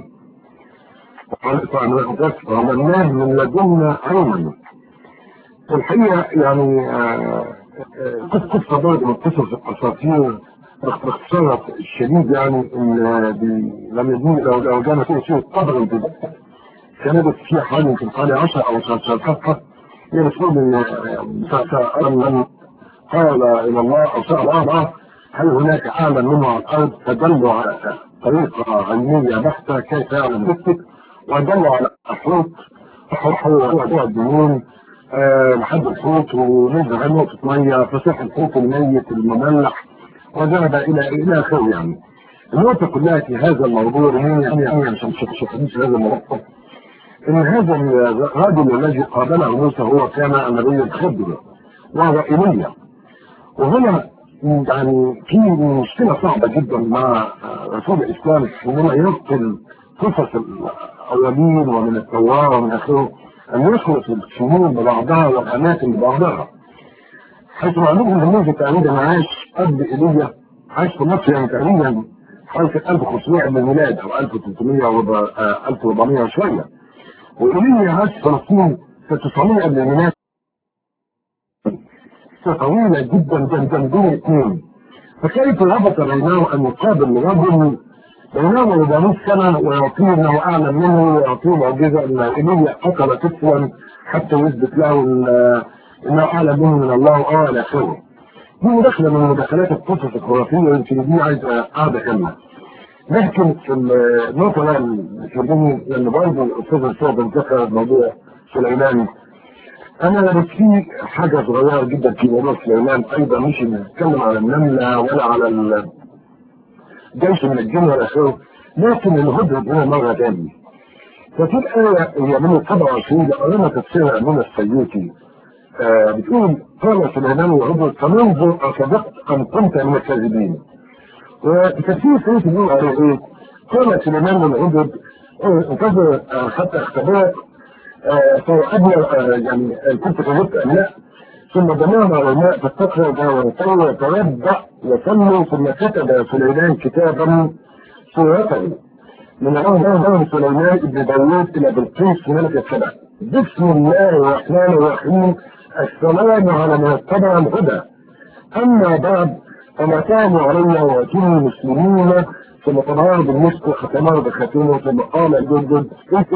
C: وعلمناه من لدنا علما والحقيقة يعني آه، آه، قصة برضه من قصص الأساطير باختصار الشديد يعني ان بي- لما يجي لو لو جانا فيه شيء قدر كانت فيها حوالي يمكن حوالي 10 او 15 صفحه هي بتقول ان سأل من قال الى الله او سال الله هل هناك اعلم منه على الارض فدلوا على طريقه علميه بحته كيف يعلم نفسك ودلوا على الحوت هو هو هو الدينون آه، لحد الحوت ونزل على نقطه ميه فصح الحوت الميت المملح وذهب الى الى اخره يعني النقطه كلها في هذا الموضوع هي يعني عشان تشوفوا هذا الموضوع ان هذا الرجل الذي قابله موسى هو كان النبي الخضر وهو ايليا وهنا يعني في مشكله صعبه جدا مع رسول الاسلام حينما ينقل قصص الاولين ومن التوراه ومن اخره ان يخلط السنون ببعضها والاماكن ببعضها حيث معلوم ان النبي تقريبا عاش قبل ايليا عاش في مصر يعني تقريبا حوالي 1500 من الميلاد او 1300 و 1400 وشويه وإيليا عاش في فلسطين في 900 قبل الميلاد طويلة جدا جدا بين الاثنين فكيف ربط بينه أن يقابل رجل بينه 400 سنة ويعطيه أنه أعلم منه ويعطيه معجزة أن إيليا قتل طفلا حتى يثبت له ال- أنه أعلم منه من الله وآه إلى آخره. دي مداخلة من مداخلات القصص الخرافية يمكن دي عايزة قاعدة كاملة. لكن في النقطة بقى اللي تهمني لأن برضه الأستاذ الصعب ذكر موضوع سليمان أنا بس في حاجة صغيرة جدا في موضوع سليمان أيضا مش بنتكلم على النملة ولا على ال- جيش من الجن ولا آخره لكن الهدهد هنا مرة تانية ففي الآية هي من 27 قرينا تفسيرها من السيوطي آه بتقول قال سليمان والهدهد فننظر أصدقت أم كنت من الكاذبين وتفسير سيدي بيقول على ايه؟ قال سليمان والعبد انتظر آه، حتى اختبار فقبل يعني كنت كذبت ام لا ثم جمعنا العلماء فاستقرأ دعوته وتوضأ وصلوا ثم كتب سليمان كتابا سورته من عهد سليمان بن داوود الى بلقيس ملكة سبع بسم الله الرحمن الرحيم السلام على من اتبع الهدى اما بعد فما كانوا علي واتوني مسلمين ثم طلعوا بالمسك وختموا بخاتمه ثم قال الجدد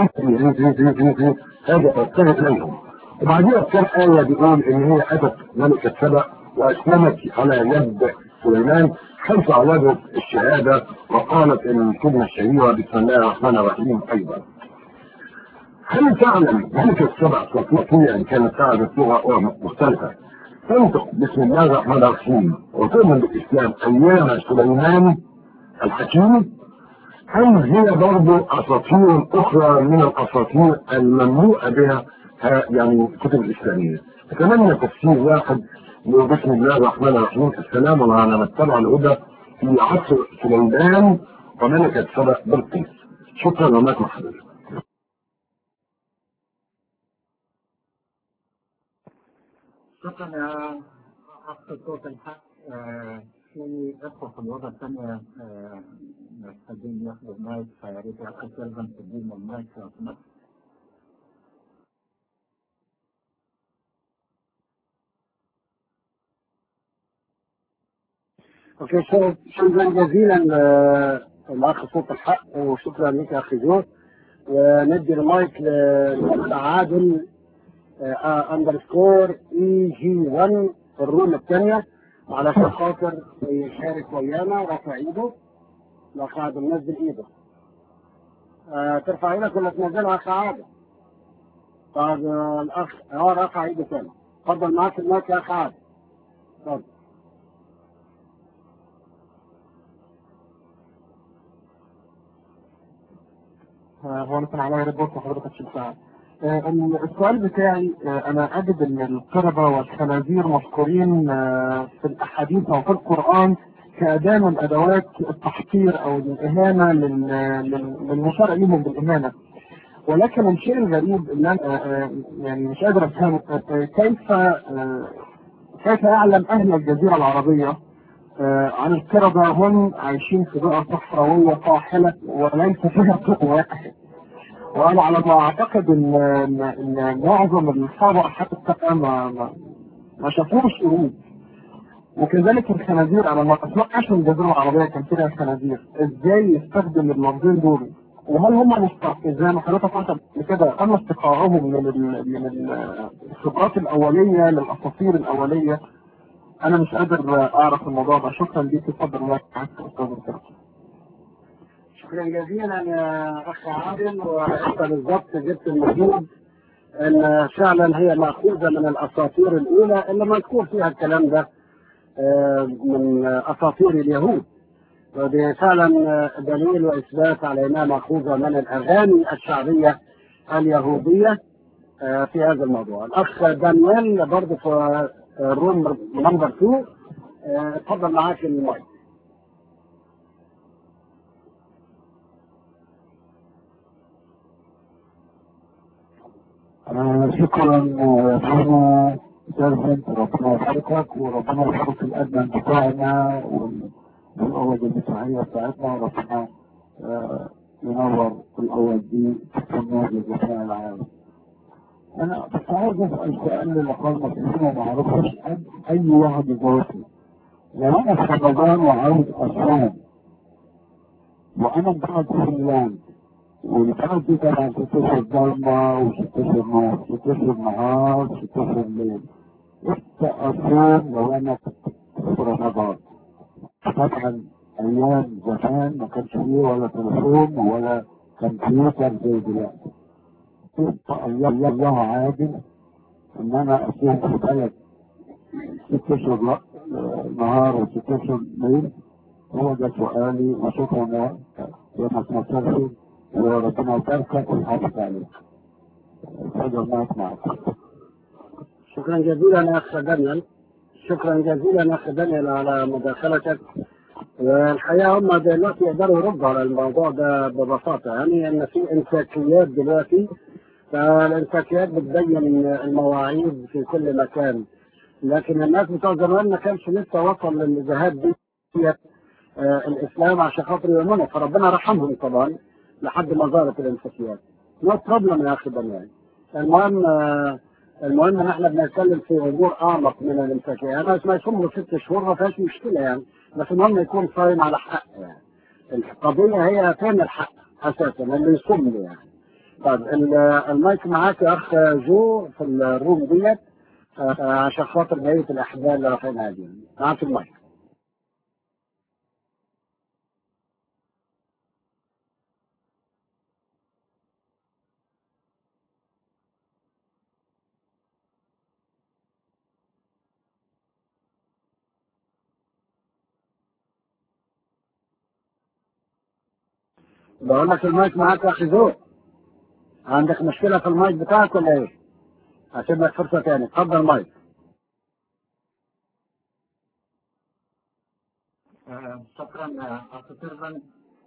C: هذا فاتهم اليهم وبعديها كان آية بيقول إن هي أتت ملكة سبأ وأسلمت على يد سليمان حيث عوضت الشهادة وقالت الكلمة الشهيرة بسم الله الرحمن الرحيم أيضا. هل تعلم ملكة سبأ صوتية إن كانت تعرف لغة مختلفة تنطق بسم الله الرحمن الرحيم وتؤمن بالإسلام أيام سليمان الحكيم أم هي برضه أساطير أخرى من الأساطير المملوءة بها ها- يعني الكتب الإسلامية أتمنى تفسير واحد بسم الله الرحمن الرحيم السلام على من اتبع الهدى في عصر سليمان وملكة سبأ بلقيس شكرا وماكم حضرتك
A: شكرا يا أخ صوت الحق آه، في إخوة في الوضع الثانية آه، محتاجين ياخدوا المايك فيا ريت يا أخي سيرفن تديهم المايك لو سمحت اوكي شو- شكرا جزيلا آه، الاخ صوت الحق وشكرا لك يا اخي جو وندي المايك للاخ عادل آه، اندرسكور اي جي 1 في الروم الثانيه علشان خاطر يشارك ويانا رافع ايده الاخ عادل نزل ايده آه، ترفع ايدك ولا تنزلها اخ عادل طب آه، الاخ اه رفع ايده تاني اتفضل معاك المايك يا اخ عادل اتفضل
D: هو انا كان عليا ريبورت وحضرتك شفتها آه، السؤال بتاعي آه، انا اجد ان القردة والخنازير مذكورين آه، في الاحاديث او في القران كاداه من ادوات التحقير او الاهانه لل- لل- للمشار اليهم بالاهانه ولكن الشيء الغريب ان انا آه، آه، يعني مش قادر افهمه آه، آه، كيف آه، كيف يعلم اهل الجزيره العربيه آه، عن القردة هم عايشين في بيئة صحراوية قاحلة وليس فيها طوق واحد وأنا على ما أعتقد إن إن, إن معظم الصابع حتى ما ما, ما شافوش قرود وكذلك الخنازير أنا ما أسمعش من الجزيرة العربية كان فيها خنازير إزاي يستخدم اللفظين دول وهل هم مست- زي ما حضرتك قلت قبل كده تم استقاعهم من ال من ال- الخبرات الأولية للأساطير الأولية انا مش قادر اعرف الموضوع ده شكرا ليك اتفضل معاك استاذ الكرم
A: شكرا جزيلا يا اخ عادل وانت بالضبط جبت الموجود ان فعلا هي ماخوذه من الاساطير الاولى اللي مذكور فيها الكلام ده آه، من اساطير اليهود ودي فعلا آه، دليل واثبات على انها ماخوذه من الاغاني الشعبيه اليهوديه آه، في هذا الموضوع. الاخ دانيال برضه في آه، الروم نمبر 2 آه، اتفضل معاك المايك.
C: آه، شكرا آه، ربنا يسلمك وربنا يباركك وربنا يحفظ الأدنى بتاعنا وال- والأوض الدفاعية بتاعتنا وربنا آه، ينور الأوض دي تكون لجميع العالم. أنا بس عاوز أسأل سؤال للأخوان المسلمين وما أعرفش أي- أي واحد يجاوبني. لو أنا في رمضان وعاوز أصوم وأنا قاعد في فنلند والبلد دي طبعا ست اشهر ضلمة وست اشهر نور ست اشهر نهار ست اشهر ليل امتى اصوم لو انا كنت في رمضان طبعا ايام زمان ما كانش فيه ولا تليفون ولا كمبيوتر زي دلوقتي امتى الله الله الله عادل ان انا اصوم في بلد ست اشهر لا- نهار وست اشهر ليل هو ده سؤالي وشكرا يا يا مصر وربنا يباركك ويحافظ عليك. اتفضل معك معك.
A: شكرا جزيلا يا اخ دانيال شكرا جزيلا يا اخ دانيال على مداخلتك والحقيقه هم دلوقتي يقدروا يردوا على الموضوع ده ببساطه يعني ان في انساكيات دلوقتي فالانساكيات بتبين المواعيد في كل مكان لكن الناس بتوع زمان ما كانش لسه وصل للجهات دي آه، الاسلام عشان خاطر يؤمنوا فربنا رحمهم طبعا لحد ما ظهرت الانساكيات نو بروبلم يا اخي دانيال المهم آه، المهم ان احنا بنتكلم في امور اعمق من الانفاقيه انا ما يكون له ست شهور ما فيهاش مشكله يعني بس المهم يكون صايم على حق يعني القضيه هي فين الحق اساسا اللي يصم له يعني طيب ال- المايك معاك يا اخ جو في الروم ديت آه، عشان خاطر بقيه الاحبال اللي رافعينها دي معاك المايك بقول لك المايك معاك يا اخي جو عندك مشكله في المايك بتاعك ولا ايه؟ هسيب لك فرصه تاني اتفضل مايك آه، شكرا يا اخ سيرفن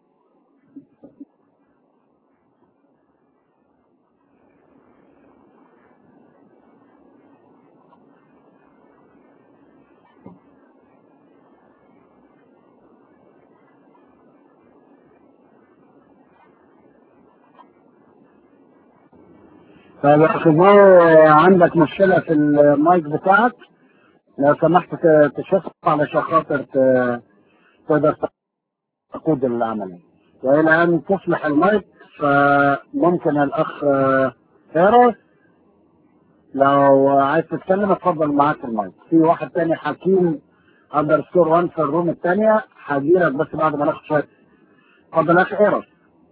A: طيب يا اخي جو عندك مشكله في المايك بتاعك لو سمحت ت- تشوف علشان خاطر ت- تقدر تقود العملية وإلى أن تصلح المايك فممكن الأخ آه، فارس لو عايز تتكلم اتفضل معاك المايك في واحد تاني حكيم اندرسكور 1 في الروم الثانية هجيلك بس بعد ما ناخد شوية اتفضل يا أخي إيرس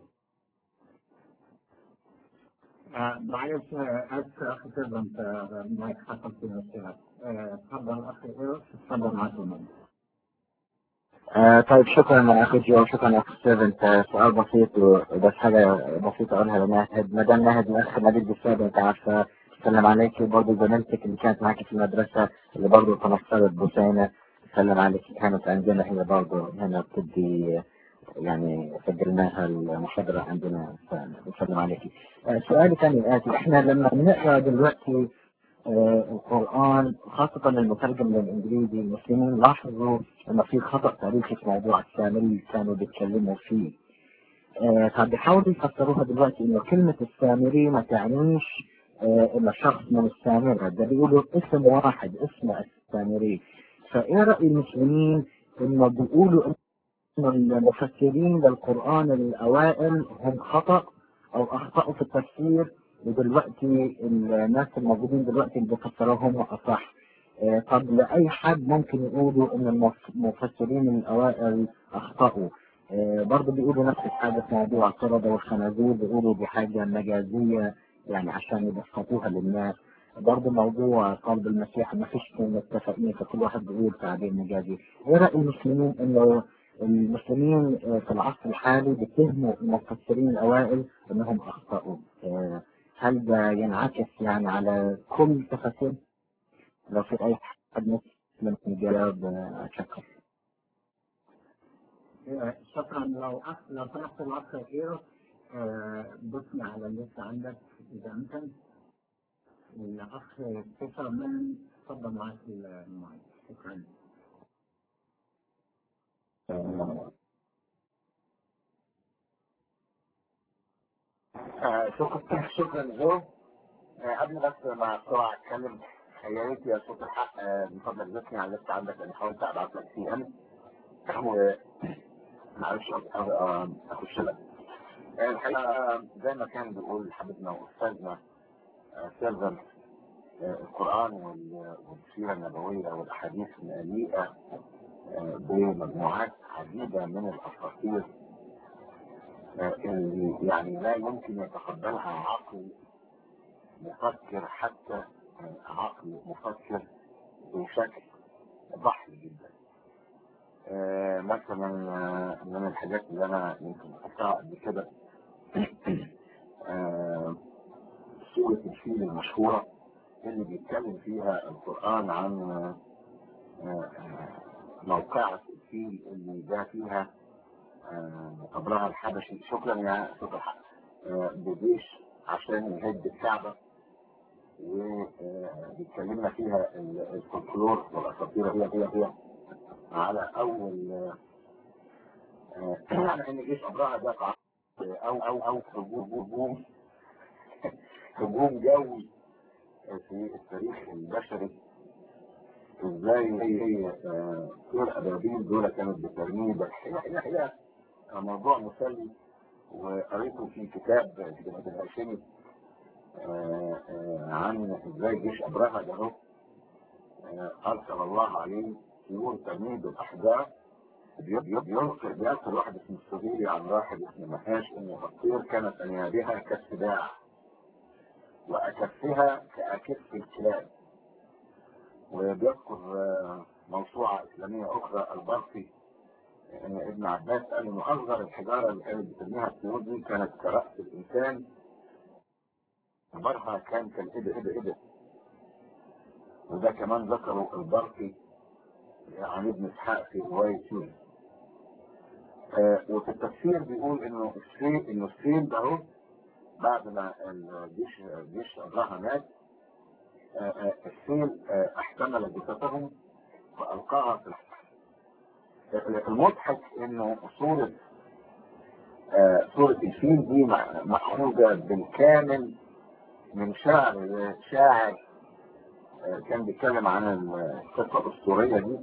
B: معلش اسف اخي سيد انت معك حصل في مشكله اتفضل اخي ايروس اتفضل معك المايك
E: آه طيب شكرا يا اخي جو شكرا يا اخي سيفن سؤال بسيط وبس حاجه بسيطه اقولها لناهد مدام ناهد الاخ نبيل بالسابق انت عارفه سلم عليك وبرضه زميلتك اللي كانت معاكي في المدرسه اللي برضه تنصرت بوسينه سلم عليك كانت عندنا هي برضه هنا بتدي يعني سجلناها المحاضرة عندنا فبسلم عليكي. آه سؤالي كان الآتي احنا لما بنقرا دلوقتي آه القرآن خاصة المترجم للإنجليزي المسلمين لاحظوا إن في خطأ تاريخي في موضوع السامري كانوا بيتكلموا فيه. آه فبيحاولوا يفسروها دلوقتي إنه كلمة السامري ما تعنيش آه إنه شخص من السامرة ده بيقولوا اسم واحد اسمه السامري. فإيه رأي المسلمين إنه بيقولوا إن المفسرين للقرآن الأوائل هم خطأ أو أخطأوا في التفسير ودلوقتي الناس الموجودين دلوقتي اللي بيفسروهم أصح آه، طب لأي حد ممكن يقولوا إن المف- المفسرين الأوائل أخطأوا آه، برضه بيقولوا نفس الحاجة في موضوع القردة والخنازير بيقولوا دي حاجة مجازية يعني عشان يبسطوها للناس برضه موضوع قلب المسيح ما فيش متفقين فكل واحد بيقول تعبير مجازي ايه رأي المسلمين انه المسلمين في العصر الحالي بيتهموا المفسرين الاوائل انهم اخطاوا آه، هل ده ينعكس يعني على كل تفاسير لو في اي حد مسلم يجاوب آه، اتشكر
B: شكرا لو أخ لو سمحت الاخ ايروس بصني على الليست عندك اذا امكن الاخ كيفر من تفضل معك المايك شكرا
E: آه، شكرا شكرا جو آه، قبل بس ما بسرعة اتكلم يا ريت يا صوت الحق آه، من فضلك ذكرني على الليست عندك لان حاولت ابعت لك سي ام معرفش أ- أ- اخش لك آه، الحقيقة زي ما كان بيقول حبيبنا واستاذنا آه، سيرفن آه، القرآن وال- والسيرة النبوية والأحاديث مليئة آه، بمجموعات عديدة من الأساطير آه، اللي يعني لا يمكن يتقبلها عقل مفكر حتى آه، عقل مفكر بشكل ضحي جدا آه، مثلا آه، من الحاجات اللي انا يمكن قلتها قبل كده آه، سورة الفيل المشهورة اللي بيتكلم فيها القرآن عن آه، آه، موقعة الفيل اللي جاء فيها آه، أبرهة الحبشي شكرا يا أستاذ الحق آه، بجيش عشان يهد الكعبة وبيتكلمنا فيها ال- الفولكلور والأساطير هي هي هي على أول آه، على إن جيش أبرهة ده قع- أو أو أو هجوم هجوم هجوم جوي في التاريخ البشري ازاي هي هي آه، طيور ابابيل دول كانت بترميه بس هي هي هي موضوع مسلي وقريته في كتاب كتاب الهاشمي آه، آه، عن ازاي جيش ابرهه ده هو آه، ارسل الله عليه طيور ترميه بالاحجار بي- بي- بينقل بيأثر واحد اسمه السبيلي عن واحد اسمه مهاش انه الطيور كانت انيابها كالسباع واكفها كاكف الكلاب وبيذكر آه، موسوعة إسلامية أخرى البرقي إن ابن عباس قال إنه أصغر الحجارة اللي كانت بترميها الطيور دي كانت كرأس الإنسان كبرها كان كالإبل إبل إبل وده كمان ذكره البرقي عن ابن إسحاق في رواية يونس آه، وفي التفسير بيقول إنه السيل إنه السيل ده هو بعد ما الجيش جيش أبرهة مات آه، آه، السيل آه، احتمل جثتهم وألقاها في البحر المضحك انه صورة آه، صورة الفيل دي مع- مأخوذة بالكامل من شعر شاعر آه، كان بيتكلم عن القصة الأسطورية دي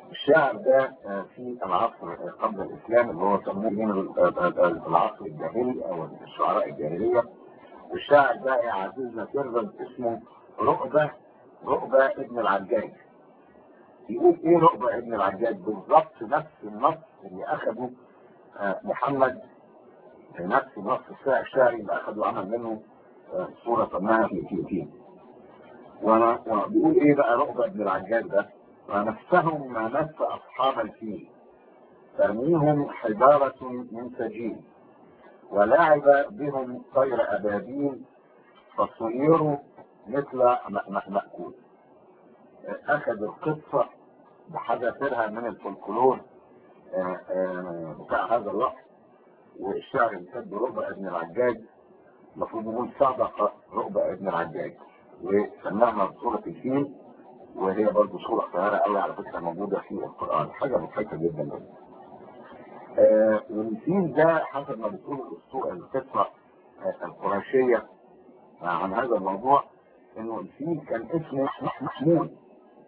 F: الشعر ده آه، في العصر قبل الاسلام اللي هو سموه من ال- ال- ال- العصر الجاهلي او الشعراء الجاهلية الشاعر ده يا عزيزنا سيرفنت اسمه رؤبة رؤبة ابن العجاج يقول ايه رؤبة ابن العجاج بالظبط نفس النص اللي اخده آه، محمد نفس النص الشاعر الشعري اللي اخده وعمل منه آه، صورة سماها في في في وانا وبيقول ايه بقى رؤبة ابن العجاج ده ونفسهم ما مس اصحاب الفيل ترميهم حجارة من سجين ولعب بهم طير ابابيل فصيروا مثل م- م- مأكول اخذ القصة بحذافيرها من الفولكلور آه، آه، بتاع هذا اللفظ والشعر اللي كان بربع ابن العجاج المفروض نقول صدق ربع ابن العجاج وسماها بصورة الفيل وهي برضه صورة قصيرة قوي على فكرة موجودة في القرآن حاجة مضحكة جدا جدا. آه والفيل ده حسب ما بتقول الأسطورة القصة آه القرشية آه عن هذا الموضوع إنه الفيل كان اسمه مح- محمود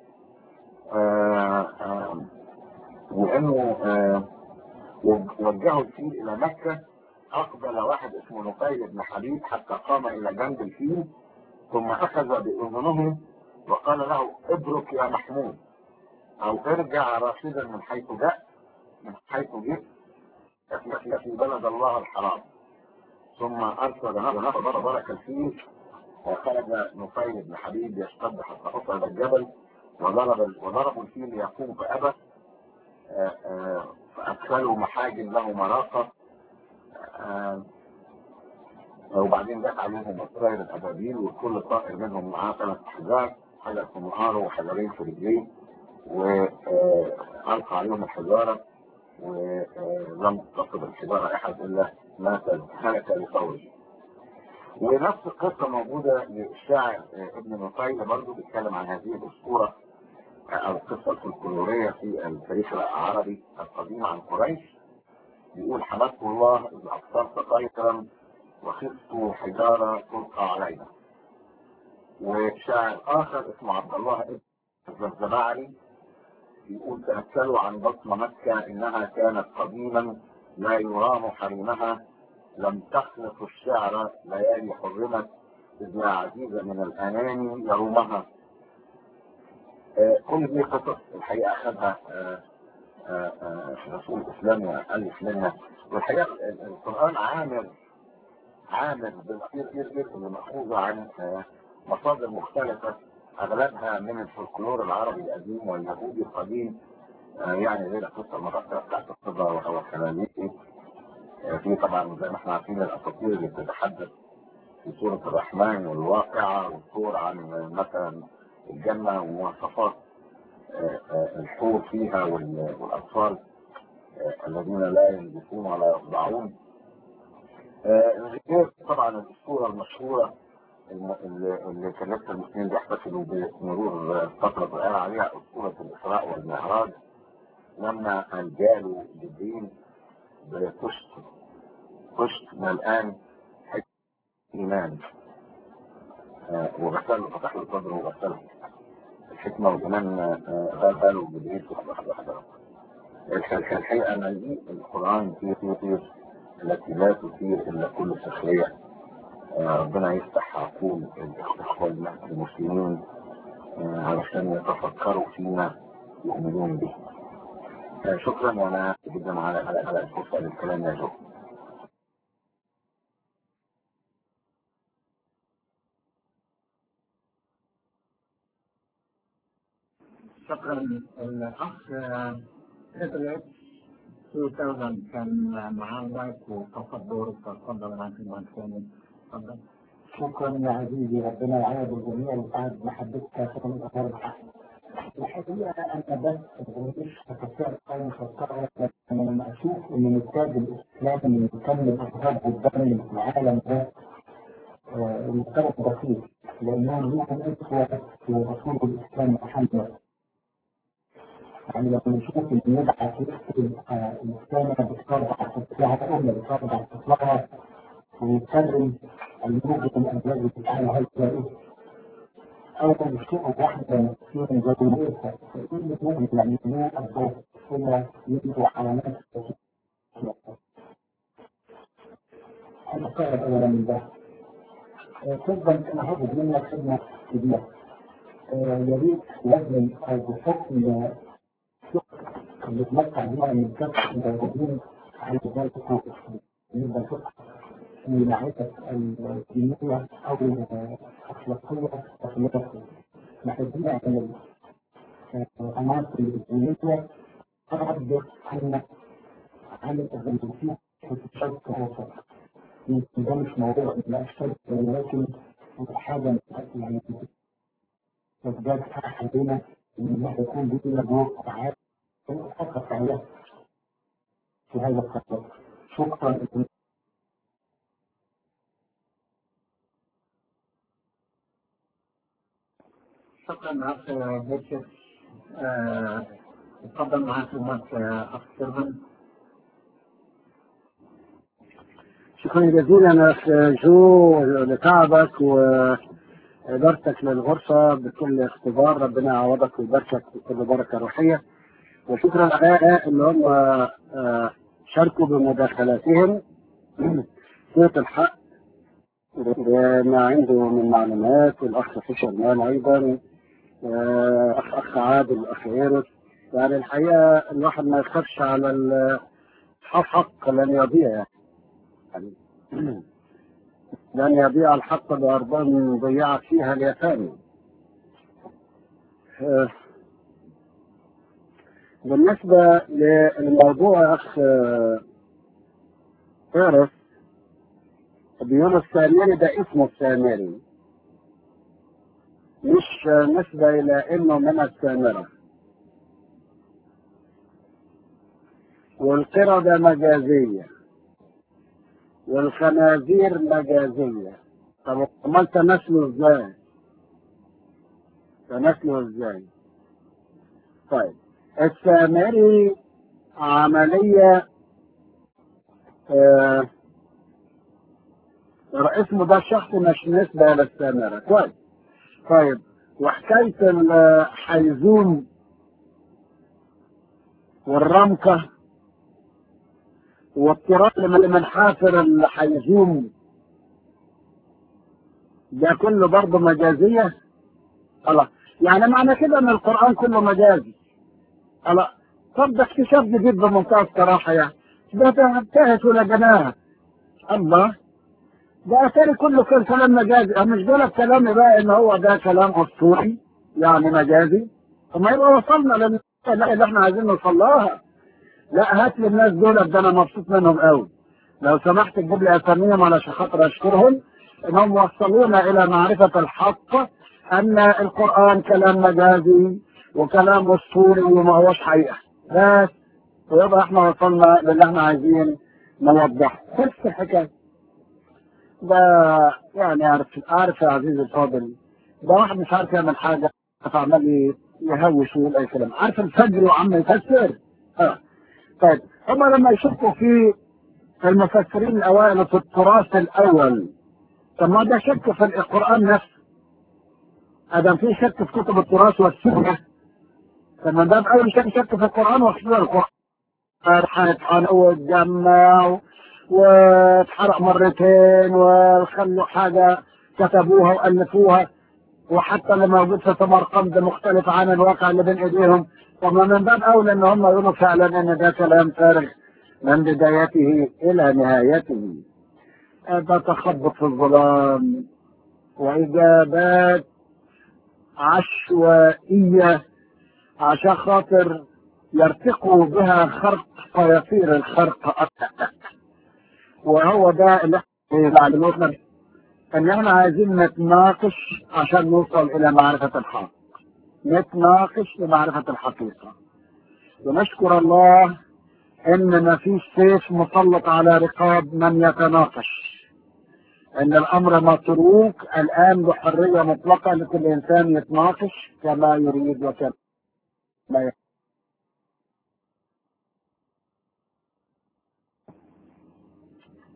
F: آه آه وإنه آه وجهوا الفيل إلى مكة أقبل واحد اسمه نفيل بن حبيب حتى قام إلى جنب الفيل ثم أخذ بأذنه وقال له ابرك يا محمود أو ارجع راشدا من حيث جاء من حيث جئت في في بلد الله الحرام ثم أرسل نفر برك الفيل وخرج نفيل بن حبيب يشتد حتى أصعد الجبل وضرب وضربوا الفيل يقوم فأبى آه، آه، فأدخلوا محاجم له مراقة آه، وبعدين جت عليهم طائر الأبابيل وكل طائر منهم معاه ثلاث أحجار حجر في نهاره وحجرين في رجليه وألقى عليهم الحجارة ولم تصب الحجارة أحد إلا مات هلك لقوله ونفس القصة موجودة للشاعر ابن نفيل برضه بيتكلم عن هذه الأسطورة أو القصة الفلكلورية في التاريخ العربي القديم عن قريش بيقول حمدت الله إذ أبصرت طيرا وخفت حجارة تلقى علينا وشاعر آخر اسمه عبد الله ابن الزبعري يقول تأكلوا عن بطن مكة إنها كانت قديما لا يرام حريمها لم تخلق الشعر ليالي حرمت إذ لا عزيز من الأنام يرومها آه، كل دي قصص الحقيقة أخذها آه، آه، آه، رسول الإسلام وألف منها والحقيقة ال- القرآن عامر عامر بالكثير كثير كثير اللي مأخوذة عن آه، مصادر مختلفة أغلبها من الفولكلور العربي القديم واليهودي القديم آه، يعني زي القصة المغطرة بتاعت الصبا والخلاليقي في طبعا زي ما احنا عارفين الأساطير اللي بتتحدث في سورة الرحمن والواقعة والصور عن مثلا الجنة ومواصفات آه، آه، الحور فيها وال- والأطفال آه، الذين لا ينزفون ولا يخضعون آه، غير طبعا الأسطورة المشهورة الم- اللي اللي كان لسه المسلمين بيحتفلوا بمرور فترة صغيرة عليها أسطورة الإسراء والمعراج لما جالوا جبريل بكشت كشت ملآن حكمة إيمان آه، وغسل فتح له صدره وغسله الحكمة والإيمان آه، غسلوا جبريل في واحدة واحدة الح- الحقيقة أن دي القرآن فيه كتير التي لا تثير إلا كل سخرية آه، ربنا يفتح عقول الإخوة المسلمين آه، علشان يتفكروا فيما يؤمنون به آه، شكرا وانا جدا على على على الفرصه للكلام يا جو
A: شكرا الأخ تريبل اتش 2000 كان معاه المايك وفقد دوره فاتفضل معاك المايك ثاني اتفضل شكرا يا عزيزي ربنا يعوض الجميع ويساعد محبتك في الأخبار الحق الحقيقة أنا بس مش هتفكر أو مفكرة لكن لما أشوف إن الإنتاج الإسلامي يكمل أفراد الدم في العالم ده آه، المستوى بسيط لأنهم لهم أسوة في رسول الإسلام محمد يعني لما نشوف ان يبعث يكتب الإنسانة بترضع تطلعها الأمة بترضع تطلعها ويتكلم الموجة الأمراض بتاعها هذا
C: أو بشيء واحدة في جدوليتها فكل اثنين يعملون الضوء ثم يجدوا علامات أنا قاعد أولا من ده تفضل أنا هاخد منك خدمة كبيرة يا ريت لازم أو بحكم اللي بتمتع بيها من كافة الموجودين على ذلك يبقى فقه في معرفة الدينية أو الأخلاقية والفلسفية. محتاجين من العناصر الدينية تعبر عن عن الأغلبية في الشرق الأوسط. يمكن ده مش موضوع لا الشرق ولكن حاجة يعني تزداد أحدنا إن احنا يكون لنا دور فعال فقط عليه في هذا الخطر. شكرا
A: شكرا معك بيتشف تفضل معك معك اخ سيرفن شكرا جزيلا اخ جو لتعبك وادارتك للغرفه بكل اختبار ربنا يعوضك ويباركك بكل بركه روحيه وشكرا الاعداء اللي هم شاركوا بمداخلاتهم صوت الحق وما عنده من معلومات والاخ فيشر مان ايضا اخ اخ عادل اخ ايرس يعني الحقيقه الواحد ما يخافش على الحق لن يضيع يعني لن يضيع الحق بأرض ضيعت فيها اليتامى بالنسبة للموضوع أخ إيرس بيقولوا السامري ده اسمه السامري مش نسبة إلى إنه من السامرة والقردة مجازية والخنازير مجازية طب امال تناسله ازاي؟ تناسله ازاي؟ طيب السامري عملية آه اسمه ده الشخص مش نسبة للسامرة كويس طيب وحكاية الحيزون والرمكة والتراب اللي من حافر الحيزوم ده كله برضه مجازية الله يعني معنى كده ان القرآن كله مجازي الله طب ده اكتشاف جديد بمنتهى الصراحة يعني ده انتهت ولا جناها الله ده اتاري كله كان كلام مجازي مش دول الكلام بقى ان هو ده كلام اسطوري يعني مجازي ثم يبقى وصلنا لل اللي احنا عايزين نوصل لها لا هات لي الناس دول ده انا مبسوط منهم قوي لو سمحت تجيب لي اساميهم علشان خاطر اشكرهم انهم وصلونا الى معرفه الحق ان القران كلام مجازي وكلام اسطوري وما هوش حقيقه بس ويبقى احنا وصلنا للي احنا عايزين نوضحه بس الحكايه ده يعني عارف عارف يا عزيزي الفاضل ده واحد مش عارف يعمل حاجه فعمال يهوش ويقول اي كلام عارف الفجر وعم يفسر اه طيب هما لما يشكوا في المفسرين الاوائل في التراث الاول طب ما ده شك في القران نفسه ادم في شك في كتب التراث والسنه طب ما ده اول شك شك في القران وخصوصا القران هيتحرق واتجمع واتحرق مرتين وخلوا حاجه كتبوها والفوها وحتى اللي موجود في سمرقند مختلف عن الواقع اللي بين ايديهم طب من باب اولى ان هم يقولوا فعلا ان ده كلام فارغ من بدايته الى نهايته ده تخبط في الظلام واجابات عشوائيه عشان خاطر يرتقوا بها خرق فيصير الخرق أكثر وهو ده اللي احنا معلوماتنا ان احنا عايزين نتناقش عشان نوصل الى معرفة الحق نتناقش لمعرفة الحقيقة ونشكر الله ان ما فيش سيف مسلط على رقاب من يتناقش ان الامر متروك الان بحرية مطلقة لكل انسان يتناقش كما يريد وكما يحب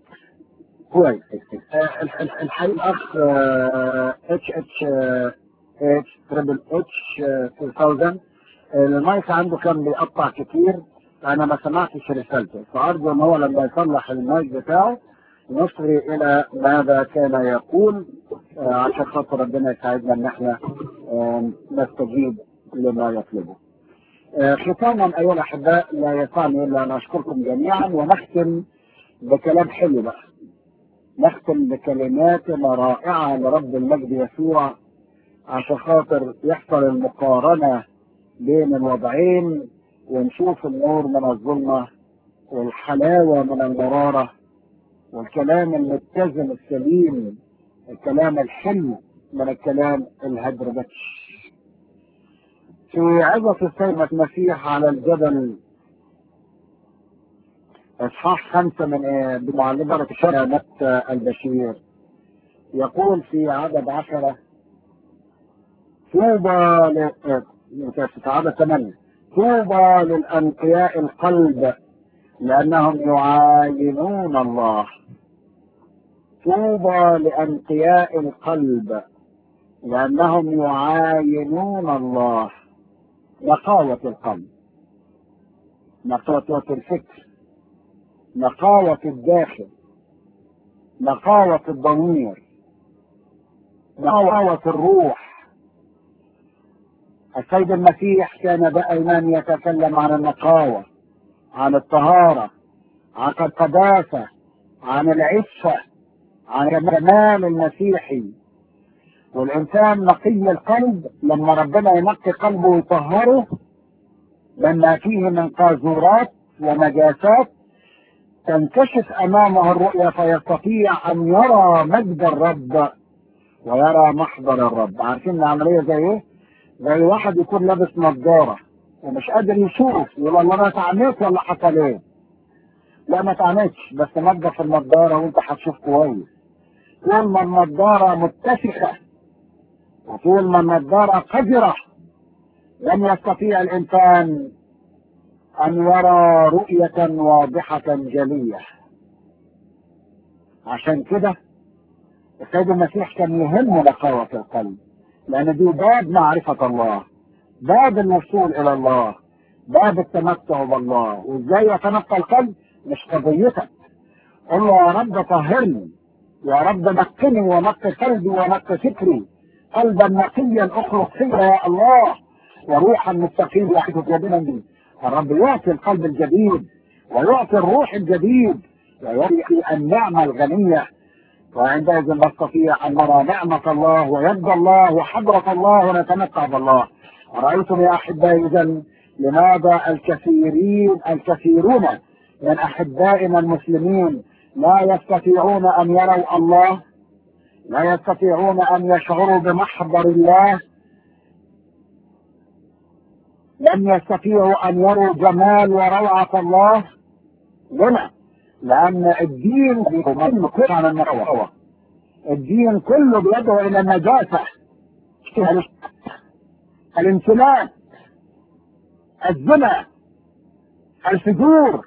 A: كويس الحقيقة الأخ اتش اتش اتش تريبل اتش 2000 المايك عنده كان بيقطع كتير انا ما سمعتش رسالته فارجو ان هو لما يصلح المايك بتاعه نصغي الى ماذا كان يقول آه، عشان خاطر ربنا يساعدنا ان احنا آه، نستجيب لما يطلبه. آه، ختاما ايها الاحباء لا يسعني الا ان اشكركم جميعا ونختم بكلام حلو بقى. نختم بكلمات رائعه لرب المجد يسوع عشان خاطر يحصل المقارنه بين الوضعين ونشوف النور من الظلمه والحلاوه من المراره والكلام المتزن السليم الكلام الحلو من الكلام الهدربتش في عظة السيد المسيح على الجبل اصحاح خمسة من آه، بمعلمة شرع متى البشير يقول في عدد عشرة طوبى ل... آه، في عدد ثمانية طوبى للأنقياء القلب لأنهم يعاينون الله طوبى لأنقياء القلب لأنهم يعاينون الله نقاوة القلب نقاوة الفكر نقاوة الداخل نقاوة الضمير نقاوة الروح السيد المسيح كان دائما يتكلم عن النقاوة عن الطهارة عن القداسة عن العفة عن الجمال المسيحي والإنسان نقي القلب لما ربنا ينقي قلبه ويطهره لما فيه من قاذورات ونجاسات تنكشف أمامه الرؤية فيستطيع أن يرى مجد الرب ويرى محضر الرب عارفين العملية زي إيه؟ زي واحد يكون لابس نظارة ومش قادر يشوف يقول الله انا اتعميت ولا حصل ايه؟ لا ما اتعميتش بس نظف النضاره وانت هتشوف كويس. طول ما النضاره متسخه وطول ما النضاره قذره لن يستطيع الانسان ان يرى رؤيه واضحه جليه. عشان كده السيد المسيح كان يهمه نقاوه القلب لان دي باب معرفه الله. باب الوصول الى الله باب التمتع بالله وازاي يتنقى القلب مش قضيتك قل له يا رب طهرني يا رب نقني ونقي قلبي ونقي فكري قلبا نقيا اخلق فيا يا الله وروحا مستقيم يحدث يدنا بي الرب يعطي القلب الجديد ويعطي الروح الجديد ويعطي النعمه الغنيه وعندئذ نستطيع ان نرى نعمه الله ويد الله وحضره الله ونتمتع بالله رأيتم يا أحبائي إذا لماذا الكثيرين الكثيرون من أحبائنا المسلمين لا يستطيعون أن يروا الله لا يستطيعون أن يشعروا بمحضر الله لم يستطيعوا أن يروا جمال وروعة الله لما؟ لأن الدين كله عن النقوة الدين كله بيدعو إلى النجاسة الانسلاك الزنا الفجور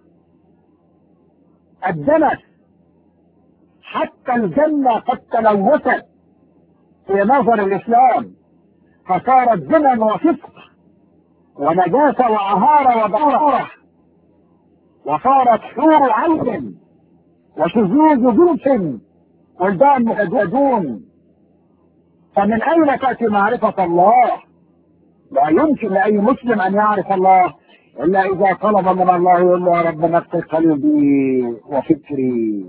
A: الدنس حتى الجنة قد تلوثت في نظر الإسلام فصارت زنا وفسق ونجاسة وعهارة وضرورة وصارت حور عين وشذوذ جنس ولدان متجدون فمن أين تأتي معرفة الله؟ لا يمكن لأي مسلم أن يعرف الله إلا إذا طلب من الله يقول له يا رب نقي قلبي وفكري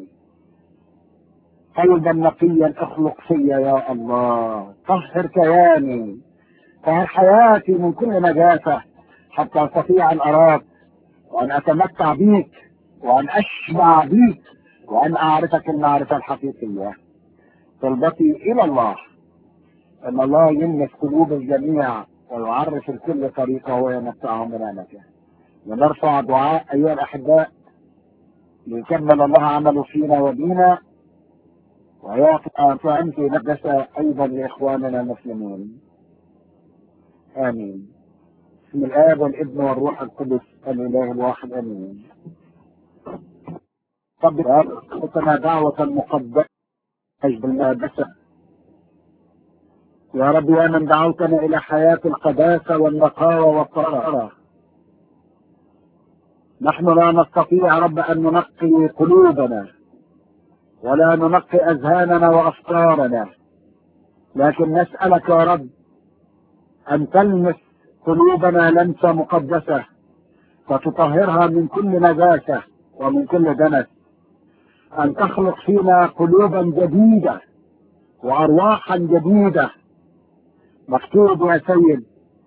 A: قلبا نقيا اخلق فيا يا الله طهر كياني طهر حياتي من كل نجاسة حتى أستطيع أن أراك وأن أتمتع بيك وأن أشبع بيك وأن أعرفك المعرفة الحقيقية طلبتي إلى الله أن الله يلمس قلوب الجميع ويعرف الكل طريقه ويمتعهم بنعمته ونرفع دعاء أيها الأحباء ليكمل الله عمله فينا وبينا ويعطي آثام في مقدسة أيضا لإخواننا المسلمين آمين بسم الآب والابن والروح القدس الإله الواحد آمين قبل دعوة مقدسة بالمقدسة يا رب يا من دعوتنا إلى حياة القداسة والنقاوة والطهارة نحن لا نستطيع يا رب أن ننقي قلوبنا ولا ننقي أذهاننا وأفكارنا لكن نسألك يا رب أن تلمس قلوبنا لمسة مقدسة فتطهرها من كل نجاسة ومن كل دنس أن تخلق فينا قلوبا جديدة وأرواحا جديدة مكتوب يا سيد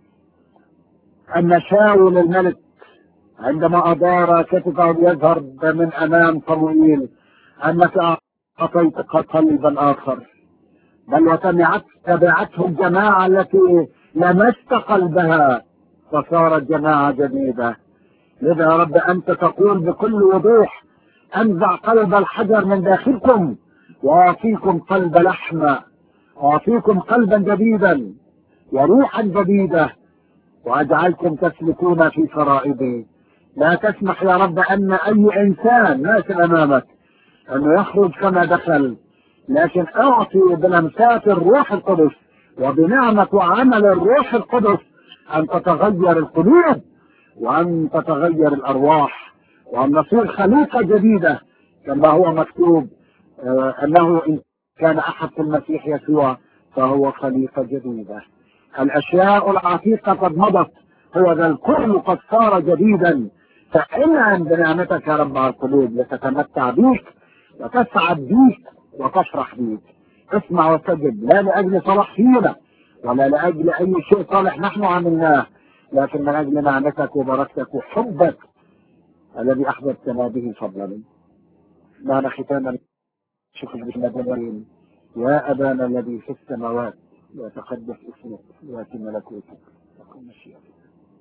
A: أن شاول الملك عندما أدار كتفه ليظهر من أمام صموئيل أنك أعطيت قلبا آخر بل وتبعت تبعته الجماعة التي لمست قلبها فصارت جماعة جديدة لذا يا رب أنت تقول بكل وضوح أنزع قلب الحجر من داخلكم وأعطيكم قلب لحمة وأعطيكم قلبا جديدا وروحا جديدة وأجعلكم تسلكون في فرائضي لا تسمح يا رب أن أي إنسان نازل أمامك أنه يخرج كما دخل لكن أعطي بلمسات الروح القدس وبنعمة وعمل الروح القدس أن تتغير القلوب وأن تتغير الأرواح وأن نصير خليقة جديدة كما هو مكتوب آه أنه إن كان أحد في المسيح يسوع فهو خليقة جديدة الأشياء العتيقة قد مضت هو ذا الكل قد صار جديدا فانعم بنعمتك يا رب على القلوب لتتمتع بيك وتسعد بيك وتفرح بيك اسمع واستجب لا لأجل صلاح فينا ولا لأجل أي شيء صالح نحن عملناه لكن من أجل نعمتك وبركتك وحبك الذي أحببتنا به فضلا معنى ختاما شكر بالمدنين يا أبانا الذي في السماوات يتقدس اسمك ويأتي ملكوتك تكن مشيئتك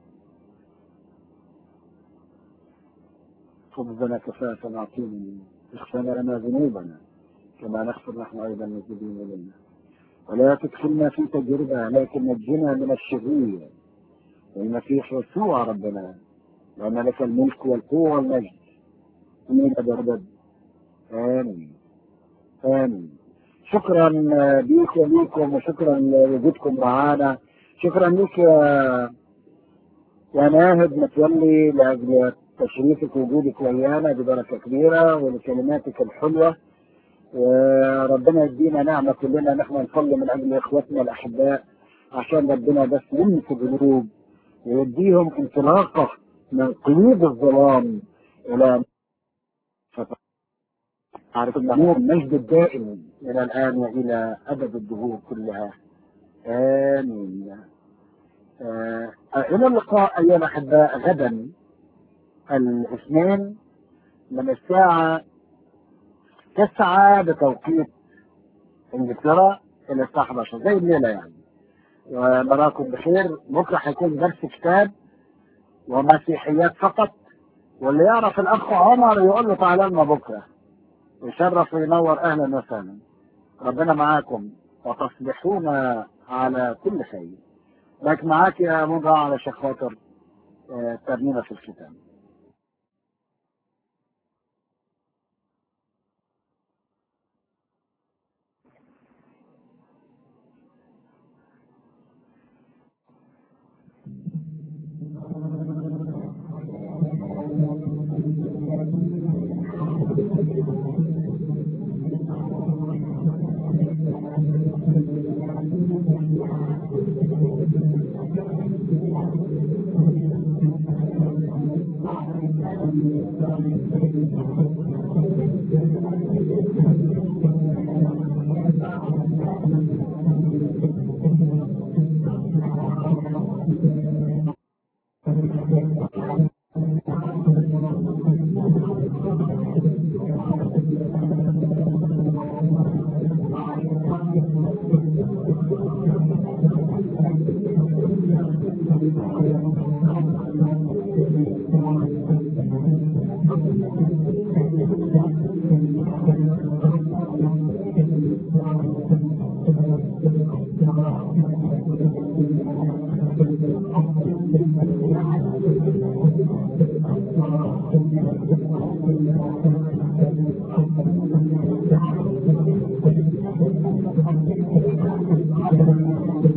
A: خبزنا كفافا أعطينا اغفر لنا ذنوبنا كما نغفر نحن أيضا المذنبين إلينا ولا تدخلنا في تجربة لكن نجنا من الشرير والمسيح يسوع ربنا لأن لك الملك والقوة والمجد من أبد آمين آمين شكرا ليك وليكم وشكرا لوجودكم معانا شكرا لك يا يا ناهد متولي لاجل تشريفك ووجودك ويانا ببركه كبيره ولكلماتك الحلوه وربنا يدينا نعمه كلنا نحن نصلي من اجل اخوتنا الاحباء عشان ربنا بس يلمس القلوب ويديهم انطلاقه من قيود الظلام الى عارف النور مجد الدائم الى الان والى ابد الدهور كلها امين آه الى اللقاء ايها الاحباء غدا الاثنين من الساعة تسعة بتوقيت انجلترا الى الساعة 11 زي الليلة يعني ونراكم بخير بكرة هيكون درس كتاب ومسيحيات فقط واللي يعرف الاخ عمر يقول له تعالى لنا بكرة يشرف وينور اهلا وسهلا ربنا معاكم وتصبحون على كل خير لك معاك يا منى على شيخ خاطر ترمينا في الختام
C: Thank you.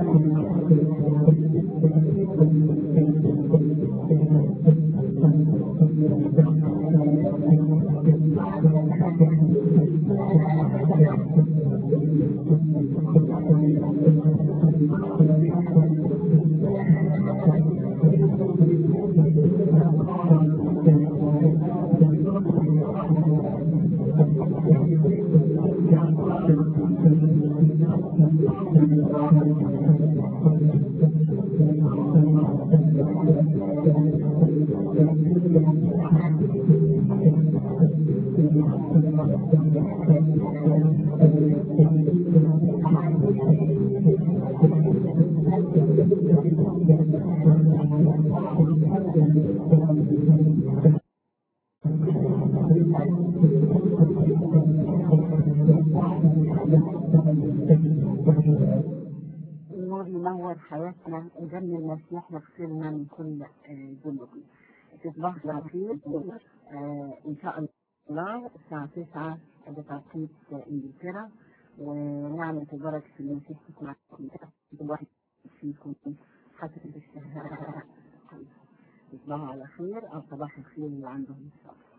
G: النور ينور حياتنا ودم المسيح يغسلنا من كل آه، ذنوب تصبح على خير آه، ان شاء الله الساعة 9 بتوقيت انجلترا ونعمة وبركة المسيح تكون معكم كل واحد فيكم حسب الشهادة تصبحوا على خير او صباح الخير اللي عندهم الصبر